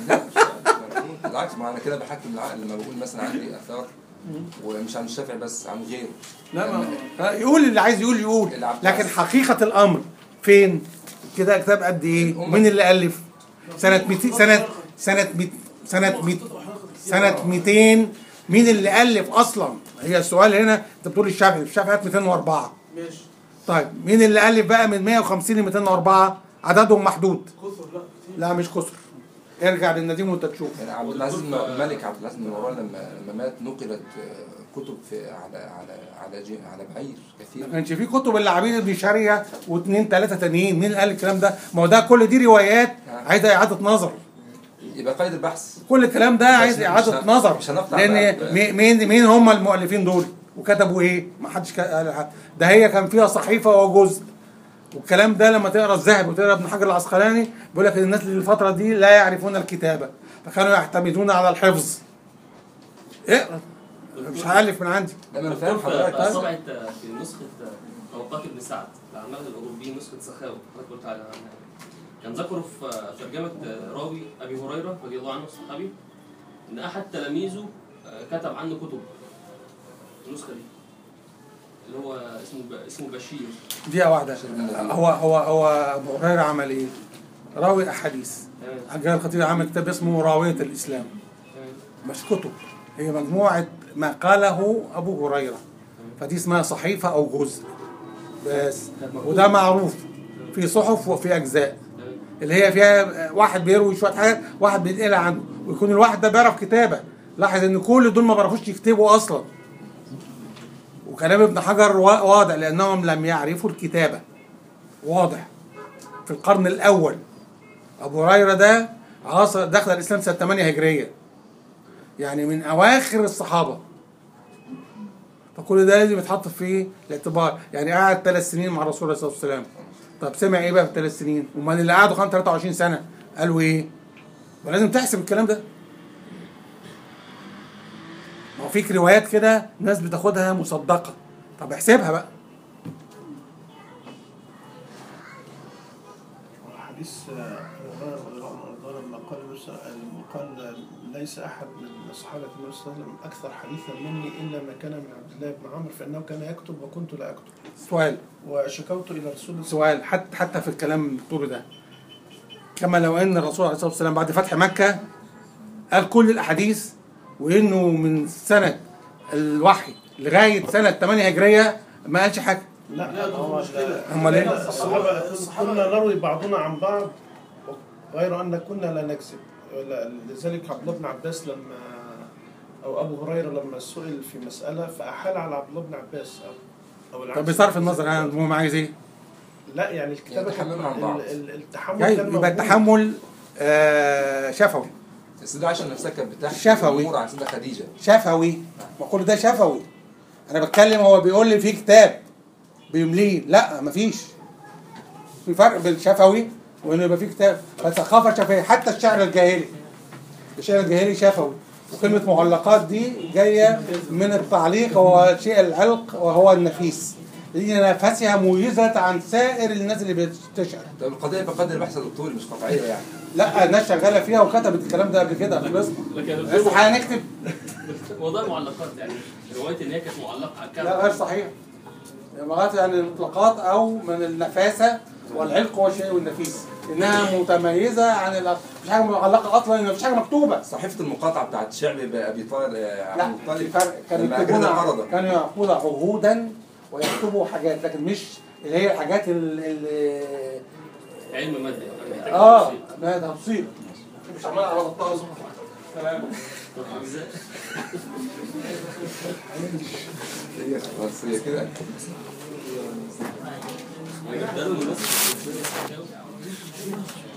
مرفوض. بالعكس ما انا كده بحكم العقل لما بقول مثلا عندي اثار ومش عن الشافعي بس عن غيره لا ما لأن- ها، يقول اللي عايز يقول يقول العباس. لكن حقيقة الأمر فين؟ كده كتاب قد إيه؟ الأمة. مين اللي ألف؟ سنة 200 سنة سنة 200 سنة 200 سنة 200 مين اللي ألف أصلا؟ هي السؤال هنا أنت بتقول الشافعي الشافعي هات 204 ماشي طيب مين اللي ألف بقى من 150 ل 204 عددهم محدود كثر لا كتير لا مش كسر ارجع للنديم وانت تشوف يعني عبد العزيز بن- الملك عبد العزيز بن مروان لما لما مات نقلت آه، كتب في على على على جي على بعير كثير ما كانش في كتب الا عبيد بن شريه واثنين ثلاثه تانيين مين اللي قال الكلام ده؟ ما هو ده كل دي روايات عايزه اعاده نظر يبقى قيد البحث كل الكلام ده عايز مش اعاده هن- نظر مش هنقطع لان بقى- مي- مين مين هم المؤلفين دول وكتبوا ايه؟ ما حدش ك- قال حد. ده هي كان فيها صحيفه وجزء والكلام ده لما تقرا الذهبي وتقرا ابن حجر العسقلاني بيقول لك ان الناس اللي الفتره دي لا يعرفون الكتابه فكانوا يعتمدون على الحفظ اقرا مش هالف من عندي لا ما انا فاهم دكتور، حضرتك في طبعة في نسخة طبقات ابن سعد العمال الأوروبيين نسخة سخاوي حضرتك قلت على عنها كان ذكروا في ترجمة راوي أبي هريرة رضي الله عنه الصحابي إن أحد تلاميذه كتب عنه كتب النسخة دي اللي هو اسمه ب- اسمه بشير دقيقه واحده هو هو هو ابو هريره عمل ايه؟ راوي احاديث تمام عجال الخطيب عمل كتاب اسمه راويه الاسلام تمام مش كتب هي مجموعة ما قاله أبو هريرة فدي اسمها صحيفة أو جزء بس وده معروف في صحف وفي أجزاء تمام اللي هي فيها واحد بيروي شوية حاجات واحد بينقلها عنه ويكون الواحد ده بيعرف كتابة لاحظ إن كل دول ما بيعرفوش يكتبوا أصلا وكلام ابن حجر وا- واضح لأنهم لم يعرفوا الكتابة واضح في القرن الأول أبو هريرة ده عاصر دخل الإسلام سنة 8 هجرية يعني من اواخر الصحابه فكل ده لازم يتحط في الاعتبار يعني قعد ثلاث سنين مع الرسول عليه الصلاه والسلام طب سمع ايه بقى في الثلاث سنين امال اللي قعدوا 23 سنه قالوا ايه ولازم تحسب الكلام ده ما هو فيك روايات كده ناس بتاخدها مصدقه طب احسبها بقى حديث هريرة رضي الله عنه وارضاه لما قال موسى قال ليس احد من صحابه النبي صلى الله عليه وسلم اكثر حديثا مني الا ما كان من عبد الله بن عمرو فانه كان يكتب وكنت لا اكتب سؤال وشكوت الى رسول الله سؤال حتى حتى في الكلام الطول ده كما لو ان الرسول عليه الصلاه والسلام بعد فتح مكه قال كل الاحاديث وانه من سنه الوحي لغايه سنه 8 هجريه ما قالش حاجه لا لا، ده هو مشكلة. امال ايه؟ الصحابه كنا نروي بعضنا عن بعض غير ان كنا لا نكذب ولا- لذلك عبد الله بن عباس لما او ابو هريره لما سئل في مساله فاحال على عبد الله بن عباس او او العكس. طب بصرف النظر انا المهم عايز ايه؟ لا يعني الكتابه يعني كانت- تحملوا عن بعض. ال- ال- التحمل يعني كان يبقى موجود. التحمل آه شفوي السيدة عائشة نفسها كانت بتحكي شفوي. الأمور عن السيدة خديجة شفوي ما كل ده شفوي انا بتكلم هو بيقول لي في كتاب بيمليه لا مفيش في فرق بين شفوي وانه يبقى في كتاب فثقافه شفويه حتى الشعر الجاهلي الشعر الجاهلي شفوي وكلمة معلقات دي جاية من التعليق وهو شيء العلق وهو النفيس لأن نفسها مميزة عن سائر الناس اللي بتشعر طب القضية بقدر بحث دكتوري مش قطعية يعني لا الناس شغالة فيها وكتبت الكلام ده قبل كده خلصنا لكن بس هنكتب موضوع المعلقات يعني روايه ان هي كانت معلقه على الكعبه لا غير صحيح لغاية يعني المطلقات أو من النفاسة والعلق والشيء والنفيس إنها متميزة عن الأ- مش حاجة معلقة أصلا إن مفيش حاجة مكتوبة صحيفة المقاطعة بتاعت شعب أبي طالب آه، لا عبد في المطلب فرق كانوا لما يكتبون أجاز ع- فرضا كانوا يأخذوا عهودا ويكتبوا حاجات لكن مش اللي هي الحاجات اللي علم مادي يعني محتاج اه تفصيل. لا ده تفصيل مش عمال على بطال تمام هي خلاص هي كده هيبدأوا الناس